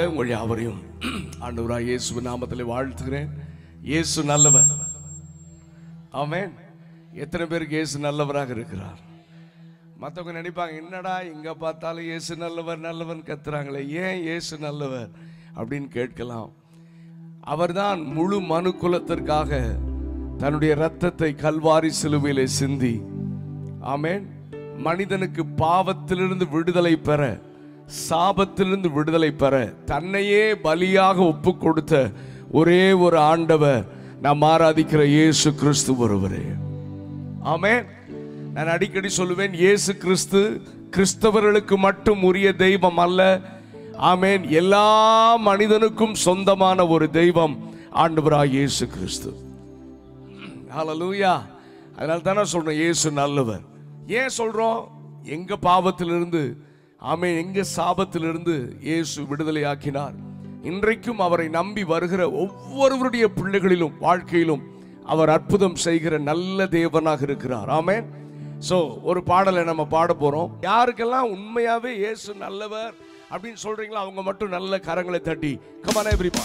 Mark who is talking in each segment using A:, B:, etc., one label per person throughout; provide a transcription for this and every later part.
A: உங்கள் யாவரையும் ஆண்டவராக இயேசு நாமத்தில் வாழ்த்துகிறேன் இயேசு நல்லவர் ஆமென் எத்தனை பேருக்கு இயேசு நல்லவராக இருக்கிறார் மற்றவங்க நினைப்பாங்க என்னடா எங்க பார்த்தாலும் இயேசு நல்லவர் நல்லவன் கத்துறாங்களே ஏன் இயேசு நல்லவர் அப்படின்னு கேட்கலாம் அவர்தான் முழு மனு குலத்திற்காக தன்னுடைய இரத்தத்தை கல்வாரி சிலுவையிலே சிந்தி ஆமென் மனிதனுக்கு பாவத்திலிருந்து விடுதலை பெற சாபத்திலிருந்து விடுதலை பெற தன்னையே பலியாக ஒப்பு கொடுத்த ஒரே ஒரு ஆண்டவர் நாம் ஆராதிக்கிற இயேசு கிறிஸ்து ஒருவரே ஆமென் நான் அடிக்கடி சொல்லுவேன் இயேசு கிறிஸ்து கிறிஸ்தவர்களுக்கு மட்டும் உரிய தெய்வம் அல்ல ஆமென் எல்லா மனிதனுக்கும் சொந்தமான ஒரு தெய்வம் ஆண்டவராக இயேசு கிறிஸ்து ஹalleluya அதனால தானே சொல்றேன் இயேசு நல்லவர் ஏன் சொல்றோம் எங்க பாவத்திலிருந்து ஆமென் எங்க சாபத்திலிருந்து இயேசு விடுதலை ஆக்கினார் இன்றைக்கும் அவரை நம்பி வருகிற ஒவ்வொருவருடைய பிள்ளைகளிலும் வாழ்க்கையிலும் அவர் அற்புதம் செய்கிற நல்ல தேவனாக இருக்கிறார் ஆமென் சோ ஒரு பாடலை நம்ம பாட போறோம் யாருக்கெல்லாம் உண்மையாவே இயேசு நல்லவர் அப்படின்னு சொல்றீங்களோ அவங்க மட்டும் நல்ல கரங்களை தட்டி கமான எவ்ரிபா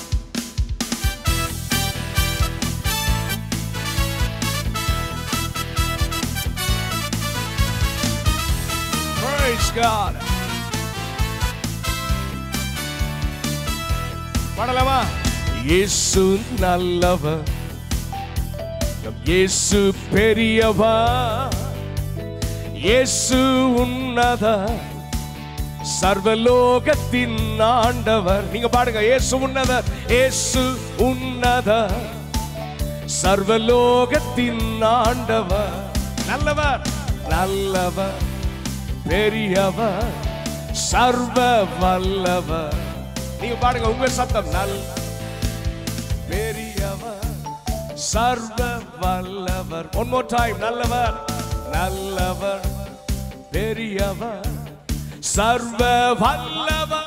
A: Praise God. பாடலாமா இயேசு நல்லவர் நம் இயேசு பெரியவர் இயேசு உன்னத சர்வலோகத்தின் ஆண்டவர் நீங்க பாடுங்க இயேசு உன்னதர் இயேசு உன்னதர் சர்வலோகத்தின் ஆண்டவர் நல்லவர் நல்லவர் பெரியவர் சர்வ வல்லவர் நீங்க பாடுங்க உங்க சத்தம் நல் பெரியவர் சர்வ வல்லவர் ஒன் மோர் டைம் நல்லவர் நல்லவர் பெரியவர் சர்வ வல்லவர்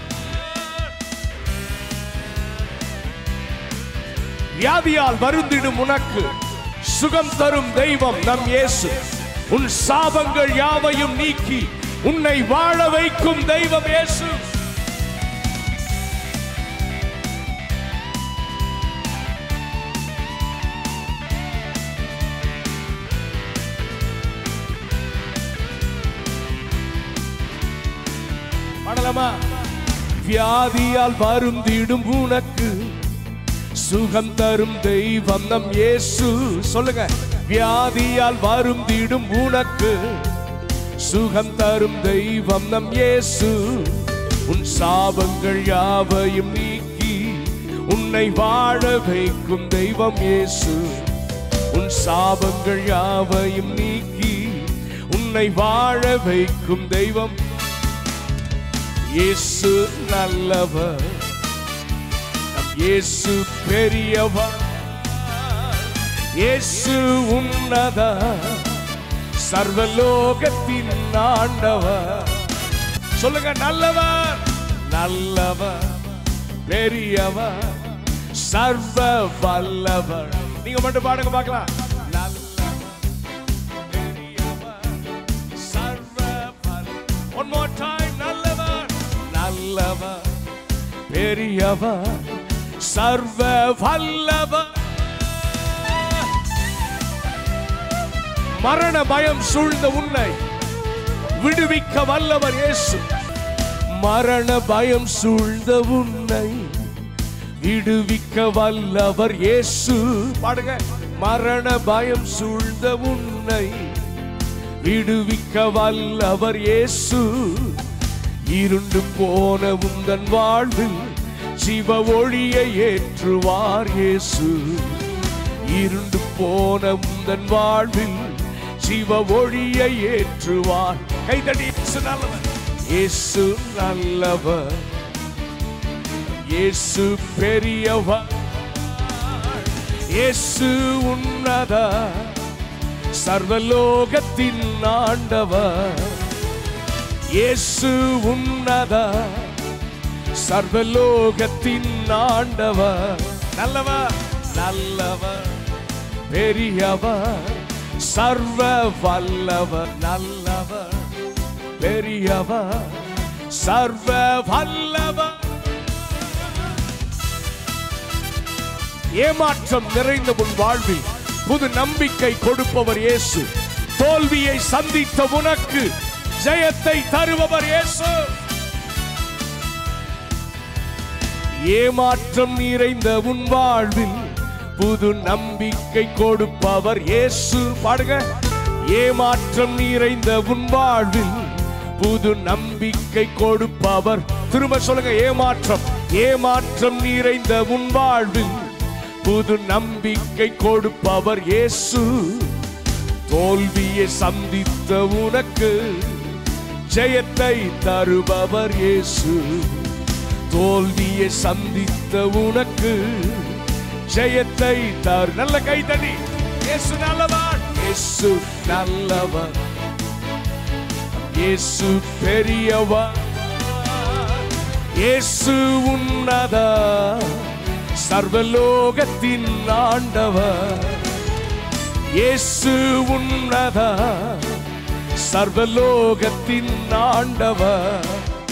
A: வியாதியால் வருந்திடும் உனக்கு சுகம் தரும் தெய்வம் நம் இயேசு உன் சாபங்கள் யாவையும் நீக்கி உன்னை வாழ வைக்கும் தெய்வம் இயேசு பாடலாமா வியாதியால் வருந்திடும் உனக்கு சுகம் தரும் தெய்வம் நம் இயேசு சொல்லுங்க வியாதியால் வருந்திடும் உனக்கு சுகம் தரும் தெய்வம் நம் இயேசு உன் சாபங்கள் யாவையும் நீக்கி உன்னை வாழ வைக்கும் தெய்வம் இயேசு உன் சாபங்கள் யாவையும் நீக்கி உன்னை வாழ வைக்கும் தெய்வம் இயேசு நல்லவர் நம் இயேசு பெரியவர் இயேசு உன்னத சர்வலோகத்தின் ஆண்டவர் சொல்லுங்க நல்லவர் நல்லவர் பெரியவர் சர்வ வல்லவர் நீங்க மட்டும் பாடுங்க பார்க்கலாம் நல்லவர் பெரியவர் சர்வ வல்லவர் ஒன் மோர் டைம் நல்லவர் நல்லவர் பெரியவர் சர்வ வல்லவர் மரண பயம் சூழ்ந்த உன்னை விடுவிக்க வல்லவர் இயேசு மரண பயம் சூழ்ந்த உன்னை விடுவிக்க வல்லவர் இயேசு பாடுங்க மரண பயம் சூழ்ந்த உன்னை விடுவிக்க வல்லவர் இயேசு இருண்டு போன உந்தன் வாழ்வில் சிவ ஒளியை ஏற்றுவார் இயேசு இருண்டு போன உந்தன் வாழ்வில் சிவ ஒளியை ஏற்றுவார் கைதடி இயேசு நல்லவர் இயேசு நல்லவர் இயேசு பெரியவர் இயேசு உன்னத சர்வலோகத்தின் ஆண்டவர் இயேசு உன்னத சர்வலோகத்தின் ஆண்டவர் நல்லவர் நல்லவர் பெரியவர் சர்வ வல்லவர் நல்லவர் பெரியவர் சர்வ வல்லவர் ஏமாற்றம் நிறைந்த உன் வாழ்வில் புது நம்பிக்கை கொடுப்பவர் இயேசு தோல்வியை சந்தித்த உனக்கு ஜெயத்தை தருபவர் இயேசு ஏமாற்றம் நிறைந்த உன் வாழ்வில் புது நம்பிக்கை கொடுப்பவர் இயேசு பாடுங்க ஏமாற்றம் நிறைந்த உன் வாழ்வில் புது நம்பிக்கை கொடுப்பவர் திரும்ப சொல்லுங்க ஏமாற்றம் ஏமாற்றம் நிறைந்த உன் வாழ்வில் புது நம்பிக்கை கொடுப்பவர் இயேசு தோல்வியை சந்தித்த உனக்கு ஜெயத்தை தருபவர் இயேசு தோல்வியை சந்தித்த உனக்கு ஜெயத்தை தரு நல்ல கை தட்டி இயேசு நல்லவர் இயேசு நல்லவர் இயேசு பெரியவர் இயேசு உன்னத சர்வலோகத்தின் ஆண்டவர் இயேசு உன்னத சர்வலோகத்தின் ஆண்டவர்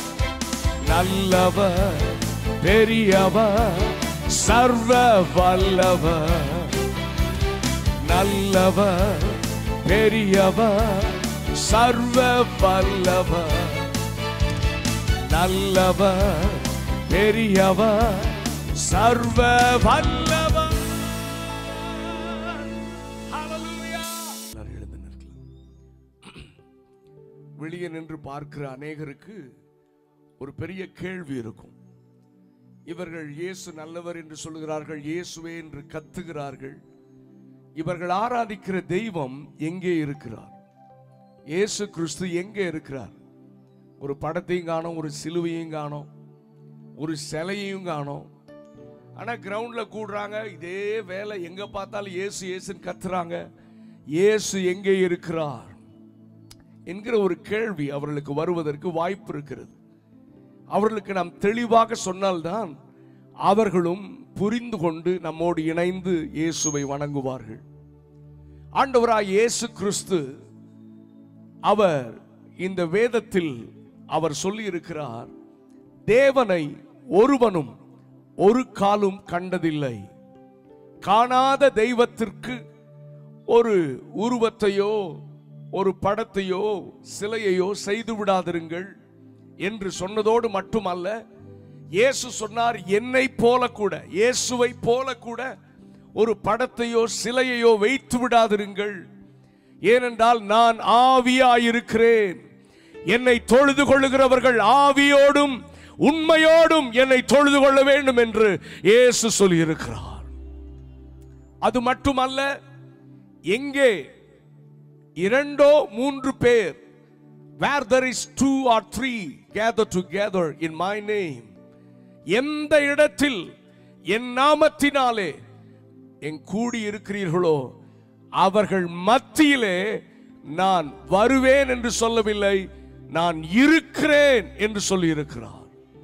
A: நல்லவர் பெரியவர் சர்வ வல்லவர் நல்லவர் பெரியவர் சர்வ வல்லவர் நல்லவர் பெரியவர் சர்வ வல்லவர் Hallelujah. எல்லாரும் எழுந்து நிற்கலாம். வெளியே நின்று பார்க்கிற அநேகருக்கு ஒரு பெரிய கேள்வி இருக்கும் இவர்கள் இயேசு நல்லவர் என்று சொல்லுகிறார்கள் இயேசுவே என்று கத்துகிறார்கள் இவர்கள் ஆராதிக்கிற தெய்வம் எங்கே இருக்கிறார் இயேசு கிறிஸ்து எங்கே இருக்கிறார் ஒரு படத்தையும் காணோம் ஒரு சிலுவையும் காணோம் ஒரு சிலையையும் காணோம் ஆனா கிரவுண்ட்ல கூடுறாங்க இதே வேலை எங்க பார்த்தாலும் இயேசு இயேசுன்னு கத்துறாங்க இயேசு எங்கே இருக்கிறார் என்கிற ஒரு கேள்வி அவர்களுக்கு வருவதற்கு வாய்ப்பு இருக்கிறது அவர்களுக்கு நாம் தெளிவாக சொன்னால்தான் அவர்களும் புரிந்து கொண்டு நம்மோடு இணைந்து இயேசுவை வணங்குவார்கள் ஆண்டவராய் இயேசு கிறிஸ்து அவர் இந்த வேதத்தில் அவர் சொல்லி இருக்கிறார் தேவனை ஒருவனும் ஒரு காலும் கண்டதில்லை காணாத தெய்வத்திற்கு ஒரு உருவத்தையோ ஒரு படத்தையோ சிலையையோ செய்து விடாதிருங்கள் என்று சொன்னதோடு மட்டுமல்ல இயேசு சொன்னார் என்னை போல கூட இயேசுவை போல கூட ஒரு படத்தையோ சிலையையோ வைத்து விடாதிருங்கள் ஏனென்றால் நான் ஆவியாயிருக்கிறேன் என்னை தொழுது கொள்ளுகிறவர்கள் ஆவியோடும் உண்மையோடும் என்னை தொழுது கொள்ள வேண்டும் என்று இயேசு சொல்லியிருக்கிறார் அது மட்டுமல்ல எங்கே இரண்டோ மூன்று பேர் where there is two or three gather together in my name எந்த இடத்தில் என் நாமத்தினாலே என் கூடி இருக்கிறீர்களோ அவர்கள் மத்தியிலே நான் வருவேன் என்று சொல்லவில்லை நான் இருக்கிறேன் என்று சொல்லி இருக்கிறார்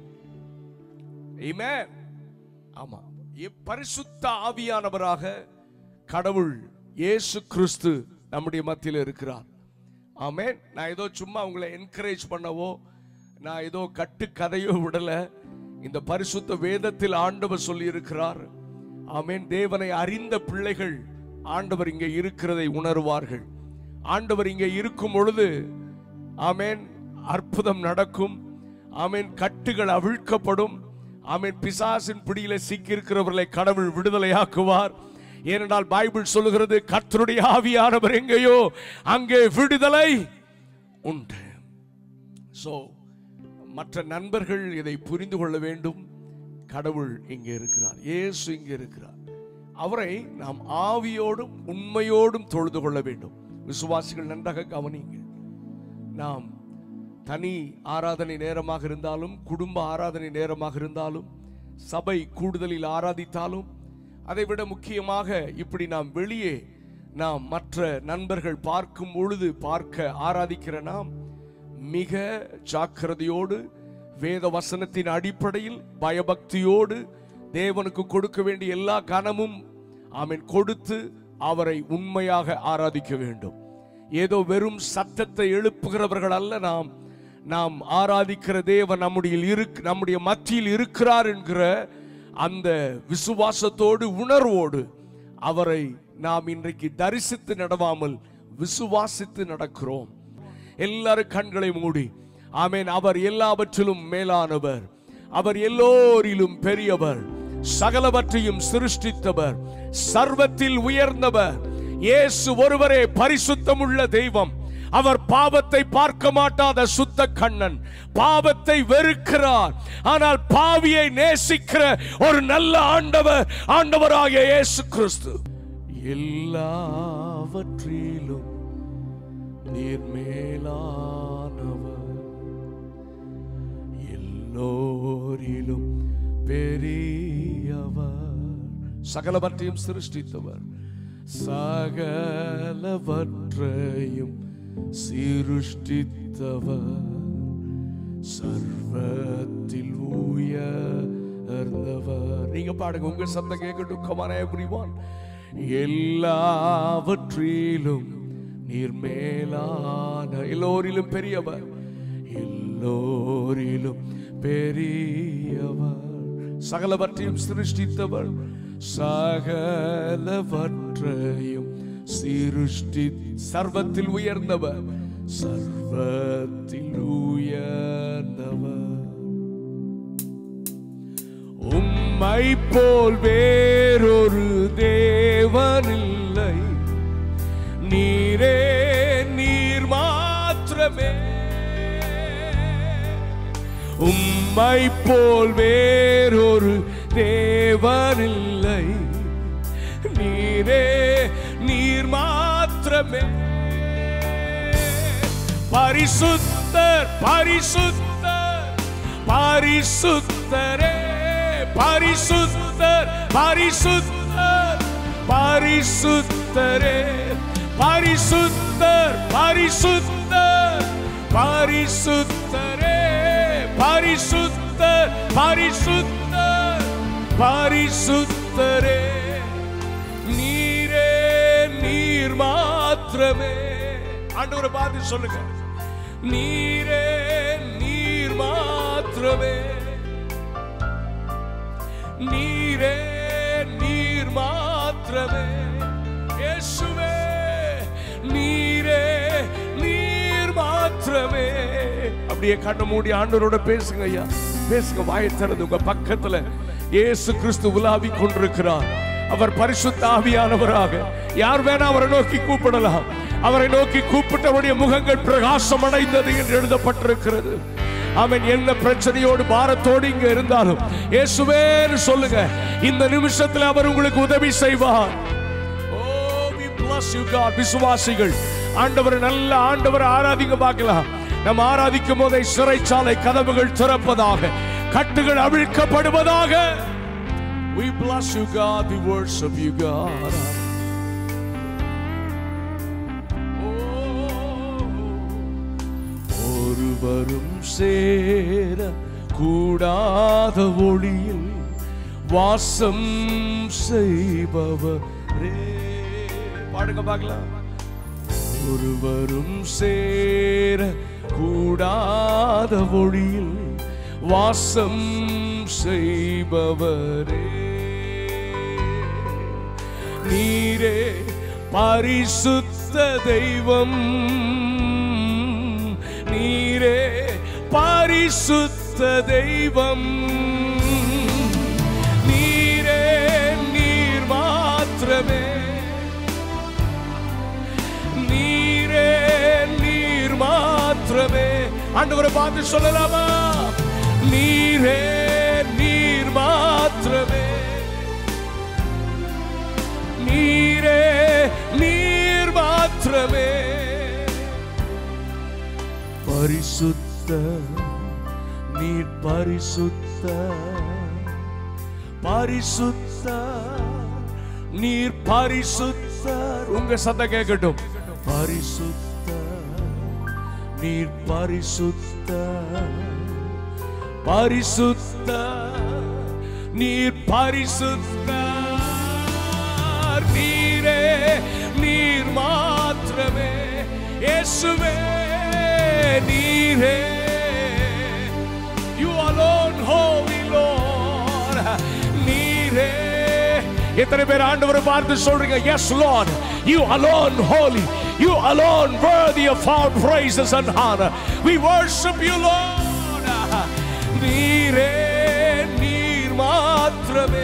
A: ஆமா எ- பரிசுத்த ஆவியானவராக கடவுள் இயேசு கிறிஸ்து நம்முடைய மத்தியில் இருக்கிறார் ஆமென் நான் ஏதோ சும்மா உங்களை என்கரேஜ் பண்ணவோ நான் ஏதோ கட்டு கதையோ விடல இந்த பரிசுத்த வேதத்தில் ஆண்டவர் சொல்லி இருக்கிறார் ஆமென் தேவனை அறிந்த பிள்ளைகள் ஆண்டவர் இங்கே இருக்கிறதை உணர்வார்கள் ஆண்டவர் இங்கே இருக்கும் பொழுது ஆமென் அற்புதம் நடக்கும் ஆமென் கட்டுகள் அவிழ்க்கப்படும் ஆமென் பிசாசின் பிடியில சிக்கியிருக்கிறவர்களை கடவுள் விடுதலையாக்குவார் ஏனென்றால் பைபிள் சொல்லுகிறது கர்த்தருடைய ஆவியானவர் எங்கேயோ அங்கே விடுதலை உண்டு சோ மற்ற நண்பர்கள் இதை புரிந்து கொள்ள வேண்டும் கடவுள் இங்கே இருக்கிறார் இயேசு இங்கே இருக்கிறார் அவரை நாம் ஆவியோடும் உண்மையோடும் தொழுது கொள்ள வேண்டும் விசுவாசிகள் நன்றாக கவனியுங்கள் நாம் தனி ஆராதனை நேரமாக இருந்தாலும் குடும்ப ஆராதனை நேரமாக இருந்தாலும் சபை கூடுதலில் ஆராதித்தாலும் அதைவிட முக்கியமாக இப்படி நாம் வெளியே நாம் மற்ற நண்பர்கள் பார்க்கும் பொழுது பார்க்க ஆராதிக்கிற நாம் மிக ஜாக்கிரதையோடு வேத வசனத்தின் அடிப்படையில் பயபக்தியோடு தேவனுக்கு கொடுக்க வேண்டிய எல்லா கனமும் ஆமென் கொடுத்து அவரை உண்மையாக ஆராதிக்க வேண்டும் ஏதோ வெறும் சத்தத்தை எழுப்புகிறவர்கள் அல்ல நாம் நாம் ஆராதிக்கிற தேவன் நம்முடைய இருக்கு நம்முடைய மத்தியில் இருக்கிறார் என்கிற அந்த விசுவாசத்தோடு உணர்வோடு அவரை நாம் இன்றைக்கு தரிசித்து நடவாமல் விசுவாசித்து நடக்கிறோம் எல்லாரும் கண்களை மூடி ஆமென் அவர் எல்லாவற்றிலும் மேலானவர் அவர் எல்லோரிலும் பெரியவர் சகலவற்றையும் சிருஷ்டித்தவர் சர்வத்தில் உயர்ந்தவர் இயேசு ஒருவரே பரிசுத்தமுள்ள தெய்வம் அவர் பாவத்தை பார்க்க மாட்டாத சுத்த கண்ணன் பாவத்தை வெறுக்கிறார் ஆனால் பாவியை நேசிக்கிற ஒரு நல்ல ஆண்டவர் ஆண்டவராகிய இயேசு கிறிஸ்து எல்லாவற்றிலும் நீர் மேலானவர் எல்லோரிலும் பெரியவர் சகலவற்றையும் சிருஷ்டித்தவர் சகலவற்றையும் சிருஷ்டித்தவர் சர்வத்தில் உயர்ந்தவர் நீங்க பாடுங்க உங்க சத்தம் கேட்கட்டும் கமான எவ்ரிவான் எல்லாவற்றிலும் நீர் மேலான எல்லோரிலும் பெரியவர் எல்லோரிலும் பெரியவர் சகலவற்றையும் சிருஷ்டித்தவர் சகலவற்றையும் சிருஷ்டி சர்வத்தில் உயர்ந்தவர் சர்வத்தில் உயர்ந்தவர் உம்மை போல் வேறொரு தேவனில்லை நீரே நீர் மாத்திரமே உம்மை போல் வேறொரு தேவனில்லை நீரே நீர் மாத்திரமே பரிசுத்தர் பரிசுத்தர் பரிசுத்தரே பரிசுத்தர் பரிசுத்தர் பரிசுத்தரே பரிசுத்தர் பரிசுத்தர் பரிசுத்தரே பரிசுத்தர் பரிசுத்தர் பரிசுத்தரே நீரே நீர் மாத்திரமே ஆண்டவரை பார்த்து சொல்லுங்க நீரே நீர் மாத்திரமே நீரே நீர் மாத்திரமே இயேசுவே நீரே நீர் மாத்திரமே அப்படியே கண்ண மூடி ஆண்டவரோட பேசுங்க ஐயா பேசுங்க வாயை திறந்து உங்க பக்கத்துல இயேசு கிறிஸ்து உலாவி கொண்டிருக்கிறார் அவர் பரிசுத்த ஆவியானவராக யார் வேணா அவரை நோக்கி கூப்பிடலாம் அவரை நோக்கி கூப்பிட்டவருடைய முகங்கள் பிரகாசம் அடைந்தது என்று எழுதப்பட்டிருக்கிறது அவன் என்ன பிரச்சனையோடு பாரத்தோடு இங்க இருந்தாலும் இயேசுவேன்னு சொல்லுங்க இந்த நிமிஷத்துல அவர் உங்களுக்கு உதவி செய்வார் Oh, we bless you, God. விசுவாசிகள் ஆண்டவர் நல்ல ஆண்டவர் ஆராதிக்க பார்க்கலாம் நம்ம ஆராதிக்கும் போதே சிறைச்சாலை கதவுகள் திறப்பதாக கட்டுகள் அவிழ்க்கப்படுவதாக We bless you, God. We worship you, God. Oh, ஒருவரும் சேர கூடாத ஒளியில் வாசம் செய்பவரே பாடுங்க பார்க்கலாம் ஒருவரும் சேர கூடாத ஒளியில் வாசம் செய்பவரே நீரே பரிசுத்த தெய்வம் நீரே பரிசுத்த தெய்வம் நீரே நீர் மாத்திரமே நீரே நீர் மாத்திரமே ஆண்டவரை பார்த்து சொல்லலாமா நீரே நீர் மாத்திரமே நீரே நீர் மாத்திரமே பரிசுத்த நீர் பரிசுத்த பரிசுத்த நீர் பரிசுத்தர் உங்க சத்தம் கேட்கட்டும் பரிசுத்த நீர் பரிசுத்த பரிசுத்த நீர் பரிசுத்த நீரே நீர் மாத்திரமே இயேசுவே நீரே You alone, holy Lord. நீ எத்தனை பேர் ஆண்டவரை பார்த்து சொல்றீங்க yes Lord you alone holy you alone worthy of our praises and honor we worship you lord நீரே நீர் மாத்திரமே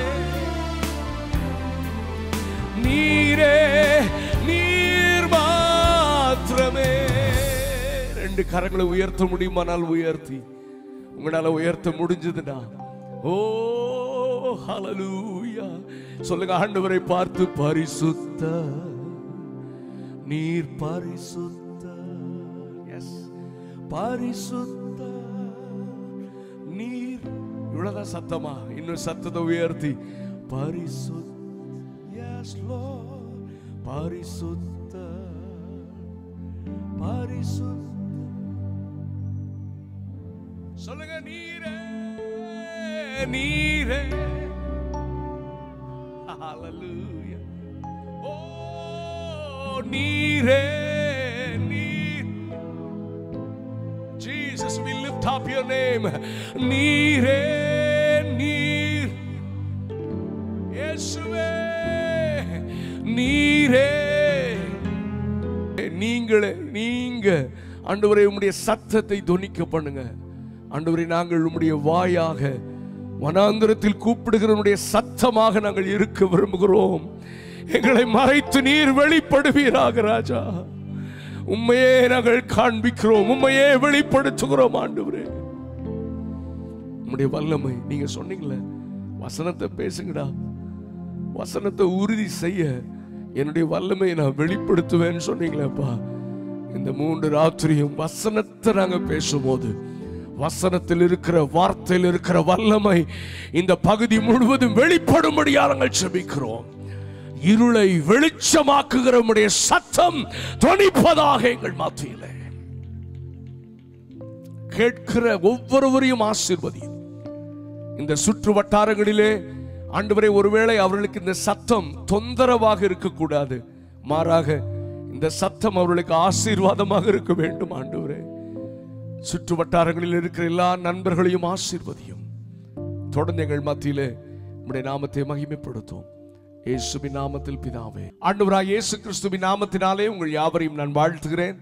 A: நீரே நீர் மாத்திரமே ரெண்டு கரங்களை உயர்த்த முடியுமானால் உயர்த்தி உங்களால உயர்த்த முடிஞ்சதுன்னா ஓ ஹalleluya சொல்லுங்க ஆண்டவரை பார்த்து பரிசுத்த நீர் பரிசுத்த எஸ் பரிசுத்த நீர் இவ்வளவுதான் சத்தமா இன்னும் சத்தத்தை உயர்த்தி பரிசுத்த எஸ் லார்ட் பரிசுத்த பரிசுத்த சொல்லுங்க நீரே நீரே ஹalleluya ஓ நீரே நீர் Jesus we lift up your name நீரே நீர் இயேசுவே நீரே நீங்களே நீங்க ஆண்டவரே உம்முடைய சத்தத்தை தொனிக்க பண்ணுங்க ஆண்டவரே நாங்கள் உம்முடைய வாயாக வனாந்திரத்தில் கூப்பிடுகிறவனுடைய சத்தமாக நாங்கள் இருக்க விரும்புகிறோம் எங்களை மறைத்து நீர் வெளிப்படுவீராக ராஜா உண்மையே நாங்கள் காண்பிக்கிறோம் உண்மையே வெளிப்படுத்துகிறோம் ஆண்டவரே உம்முடைய வல்லமை நீங்க சொன்னீங்களே வசனத்தை பேசுங்கடா வசனத்தை உறுதி செய்ய என்னுடைய வல்லமையை நான் வெளிப்படுத்துவேன்னு சொன்னீங்களேப்பா இந்த மூன்று ராத்திரியும் வசனத்தை நாங்க பேசும்போது வசனத்தில் இருக்கிற வார்த்தையில் இருக்கிற வல்லமை இந்த பகுதி முழுவதும் வெளிப்படும்படியா நாங்கள் செபிக்கிறோம் இருளை வெளிச்சமாக்குகிற உம்முடைய சத்தம் தொனிப்பதாக எங்கள் மத்தியிலே கேட்கிற ஒவ்வொருவரையும் ஆசீர்வதியும் இந்த சுற்று வட்டாரங்களிலே ஆண்டவரே ஒருவேளை அவர்களுக்கு இந்த சத்தம் தொந்தரவாக இருக்கக்கூடாது மாறாக இந்த சத்தம் அவர்களுக்கு ஆசீர்வாதமாக இருக்க வேண்டும் ஆண்டவரே சுற்று வட்டாரங்களில் இருக்கிற எல்லா நண்பர்களையும் ஆசீர்வதியும் தொடர்ந்து எங்கள் மத்தியிலே உம்முடைய நாமத்தை மகிமைப்படுத்தும் இயேசுவின் நாமத்தில் பிதாவே ஆண்டவராய் இயேசு கிறிஸ்துவின் நாமத்தினாலே உங்கள் யாவரையும் நான் வாழ்த்துகிறேன்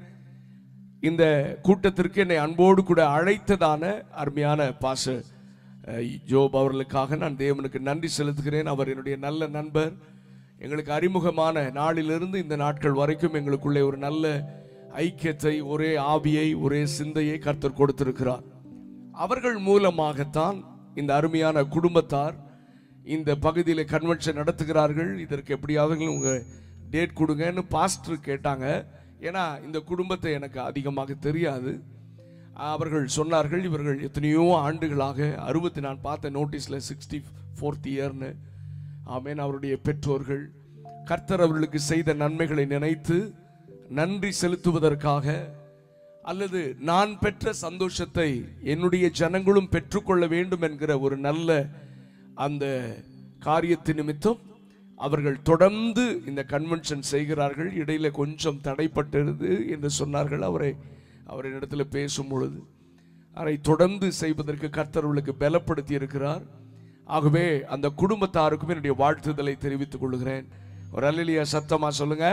A: இந்த கூட்டத்திற்கு என்னை அன்போடு கூட அழைத்ததான அருமையான பாச அஹ், ஜோப் அவர்களுக்காக நான் தேவனுக்கு நன்றி செலுத்துகிறேன் அவர் என்னுடைய நல்ல நண்பர் எங்களுக்கு அறிமுகமான நாளிலிருந்து இந்த நாட்கள் வரைக்கும் எங்களுக்குள்ளே ஒரு நல்ல ஐக்கியத்தை ஒரே ஆவியை ஒரே சிந்தையை கர்த்தர் கொடுத்திருக்கிறார் அவர்கள் மூலமாகத்தான் இந்த அருமையான குடும்பத்தார் இந்த பகுதியில் கன்வென்ஷன் நடத்துகிறார்கள் இதற்கு எப்படியாவது உங்க டேட் கொடுங்கன்னு பாஸ்டர் கேட்டாங்க ஏன்னா இந்த குடும்பத்தை எனக்கு அதிகமாக தெரியாது அவர்கள் சொன்னார்கள் இவர்கள் எத்தனையோ ஆண்டுகளாக அறுபத்தி நான் பார்த்த நோட்டீஸில் சிக்ஸ்டி ஃபோர்த் இயர்னு ஆமேன் அவருடைய பெற்றோர்கள் கர்த்தர் அவர்களுக்கு செய்த நன்மைகளை நினைத்து நன்றி செலுத்துவதற்காக அல்லது நான் பெற்ற சந்தோஷத்தை என்னுடைய ஜனங்களும் பெற்றுக்கொள்ள வேண்டும் என்கிற ஒரு நல்ல அந்த காரியத்தின் நிமித்தம் அவர்கள் தொடர்ந்து இந்த கன்வென்ஷன் செய்கிறார்கள் இடையில கொஞ்சம் தடைப்பட்டிருது என்று சொன்னார்கள் அவரை அவர் இடத்துல பேசும் பொழுது அதை தொடர்ந்து செய்வதற்கு கர்த்தர்களுக்கு பலப்படுத்தி இருக்கிறார் ஆகவே அந்த குடும்பத்தாருக்கும் என்னுடைய வாழ்த்துதலை தெரிவித்துக் கொள்கிறேன் ஒரு அல்லலியா சத்தமா சொல்லுங்க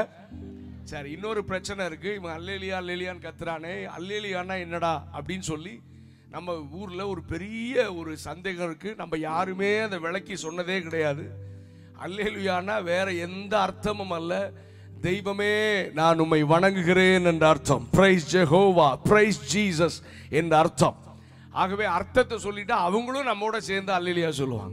A: சரி இன்னொரு பிரச்சனை இருக்கு இவன் அல்லேலியா அல்லேலியான்னு கத்துறானே அல்லேலியானா என்னடா அப்படின்னு சொல்லி நம்ம ஊர்ல ஒரு பெரிய ஒரு சந்தேகம் இருக்கு நம்ம யாருமே அதை விளக்கி சொன்னதே கிடையாது அல்லேலியானா வேற எந்த அர்த்தமும் அல்ல தெய்வமே நான் உம்மை வணங்குகிறேன் என்ற அர்த்தம் பிரைஸ் ஜெகோவா பிரைஸ் ஜீசஸ் என்ற அர்த்தம் ஆகவே அர்த்தத்தை சொல்லிட்டு அவங்களும் நம்மோட சேர்ந்து அல்லேலியா சொல்லுவாங்க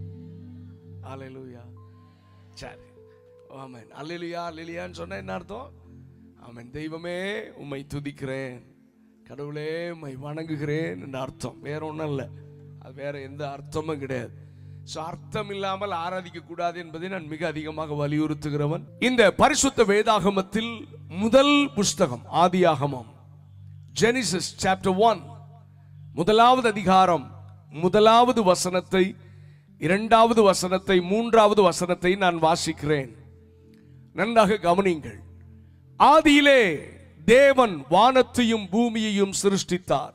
A: அல்லேலூயா சரி ஆமென் அல்லேலியா அல்லேலியான்னு சொன்னா என்ன அர்த்தம் ஆமென் தெய்வமே உம்மை துதிக்கிறேன் கடவுளே உம்மை வணங்குகிறேன் என்ற அர்த்தம் வேற ஒன்றும் இல்லை அது வேற எந்த அர்த்தமும் கிடையாது ஸோ அர்த்தம் இல்லாமல் ஆராதிக்க கூடாது என்பதை நான் மிக அதிகமாக வலியுறுத்துகிறவன் இந்த பரிசுத்த வேதாகமத்தில் முதல் புஸ்தகம் ஆதியாகமம் ஜெனிசிஸ் சாப்டர் ஒன் முதலாவது அதிகாரம் முதலாவது வசனத்தை இரண்டாவது வசனத்தை மூன்றாவது வசனத்தை நான் வாசிக்கிறேன் நன்றாக கவனியுங்கள் ஆதியிலே தேவன் வானத்தையும் பூமியையும் சிருஷ்டித்தார்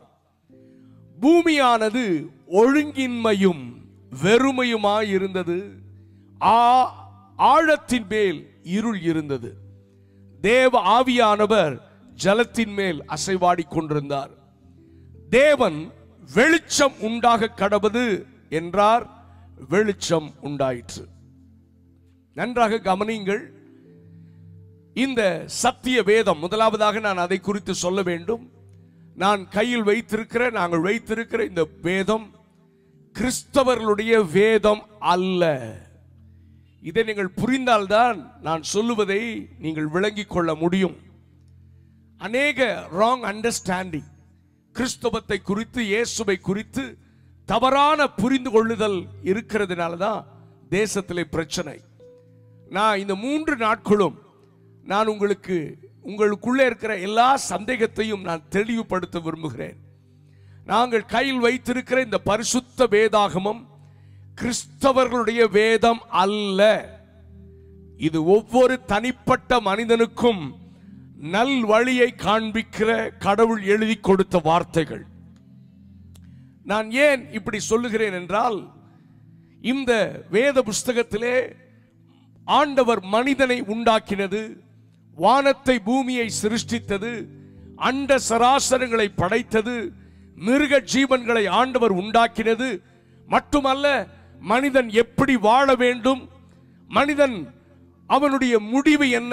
A: பூமியானது ஒழுங்கின்மையும் வெறுமையுமாய் இருந்தது ஆ ஆழத்தின் மேல் இருள் இருந்தது தேவ ஆவியானவர் ஜலத்தின் மேல் அசைவாடிக் கொண்டிருந்தார் தேவன் வெளிச்சம் உண்டாக கடவது என்றார் வெளிச்சம் உண்டாயிற்று நன்றாக கவனியுங்கள் இந்த சத்திய வேதம் முதலாவதாக நான் அதை குறித்து சொல்ல வேண்டும் நான் கையில் வைத்திருக்கிற நாங்கள் வைத்திருக்கிற இந்த வேதம் கிறிஸ்தவர்களுடைய வேதம் அல்ல இதை நீங்கள் புரிந்தால்தான் நான் சொல்லுவதை நீங்கள் விளங்கிக் கொள்ள முடியும் அநேக ராங் அண்டர்ஸ்டாண்டிங் கிறிஸ்தவத்தை குறித்து இயேசுவை குறித்து தவறான புரிந்து கொள்ளுதல் இருக்கிறதுனால தான் தேசத்திலே பிரச்சனை நான் இந்த மூன்று நாட்களும் நான் உங்களுக்கு உங்களுக்குள்ளே இருக்கிற எல்லா சந்தேகத்தையும் நான் தெளிவுபடுத்த விரும்புகிறேன் நாங்கள் கையில் வைத்திருக்கிற இந்த பரிசுத்த வேதாகமம் கிறிஸ்தவர்களுடைய வேதம் அல்ல இது ஒவ்வொரு தனிப்பட்ட மனிதனுக்கும் நல் வழியை காண்பிக்கிற கடவுள் எழுதி கொடுத்த வார்த்தைகள் நான் ஏன் இப்படி சொல்லுகிறேன் என்றால் இந்த வேத புஸ்தகத்திலே ஆண்டவர் மனிதனை உண்டாக்கினது வானத்தை பூமியை சிருஷ்டித்தது அண்ட சராசரங்களை படைத்தது மிருக ஜீவன்களை ஆண்டவர் உண்டாக்கினது மட்டுமல்ல மனிதன் எப்படி வாழ வேண்டும் மனிதன் அவனுடைய முடிவு என்ன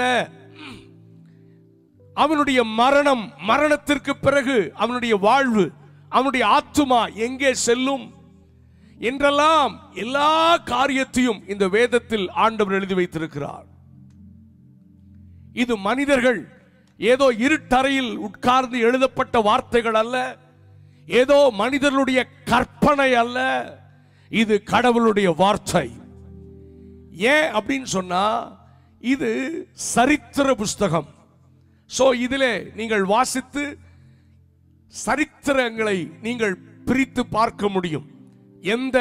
A: அவனுடைய மரணம் மரணத்திற்கு பிறகு அவனுடைய வாழ்வு அவனுடைய ஆத்துமா எங்கே செல்லும் என்றெல்லாம் எல்லா காரியத்தையும் இந்த வேதத்தில் ஆண்டவர் எழுதி வைத்திருக்கிறார் இது மனிதர்கள் ஏதோ இருட்டறையில் உட்கார்ந்து எழுதப்பட்ட வார்த்தைகள் அல்ல ஏதோ மனிதர்களுடைய கற்பனை அல்ல இது கடவுளுடைய வார்த்தை ஏன் அப்படின்னு சொன்னா இது சரித்திர புஸ்தகம் சோ இதிலே நீங்கள் வாசித்து சரித்திரங்களை நீங்கள் பிரித்து பார்க்க முடியும் எந்த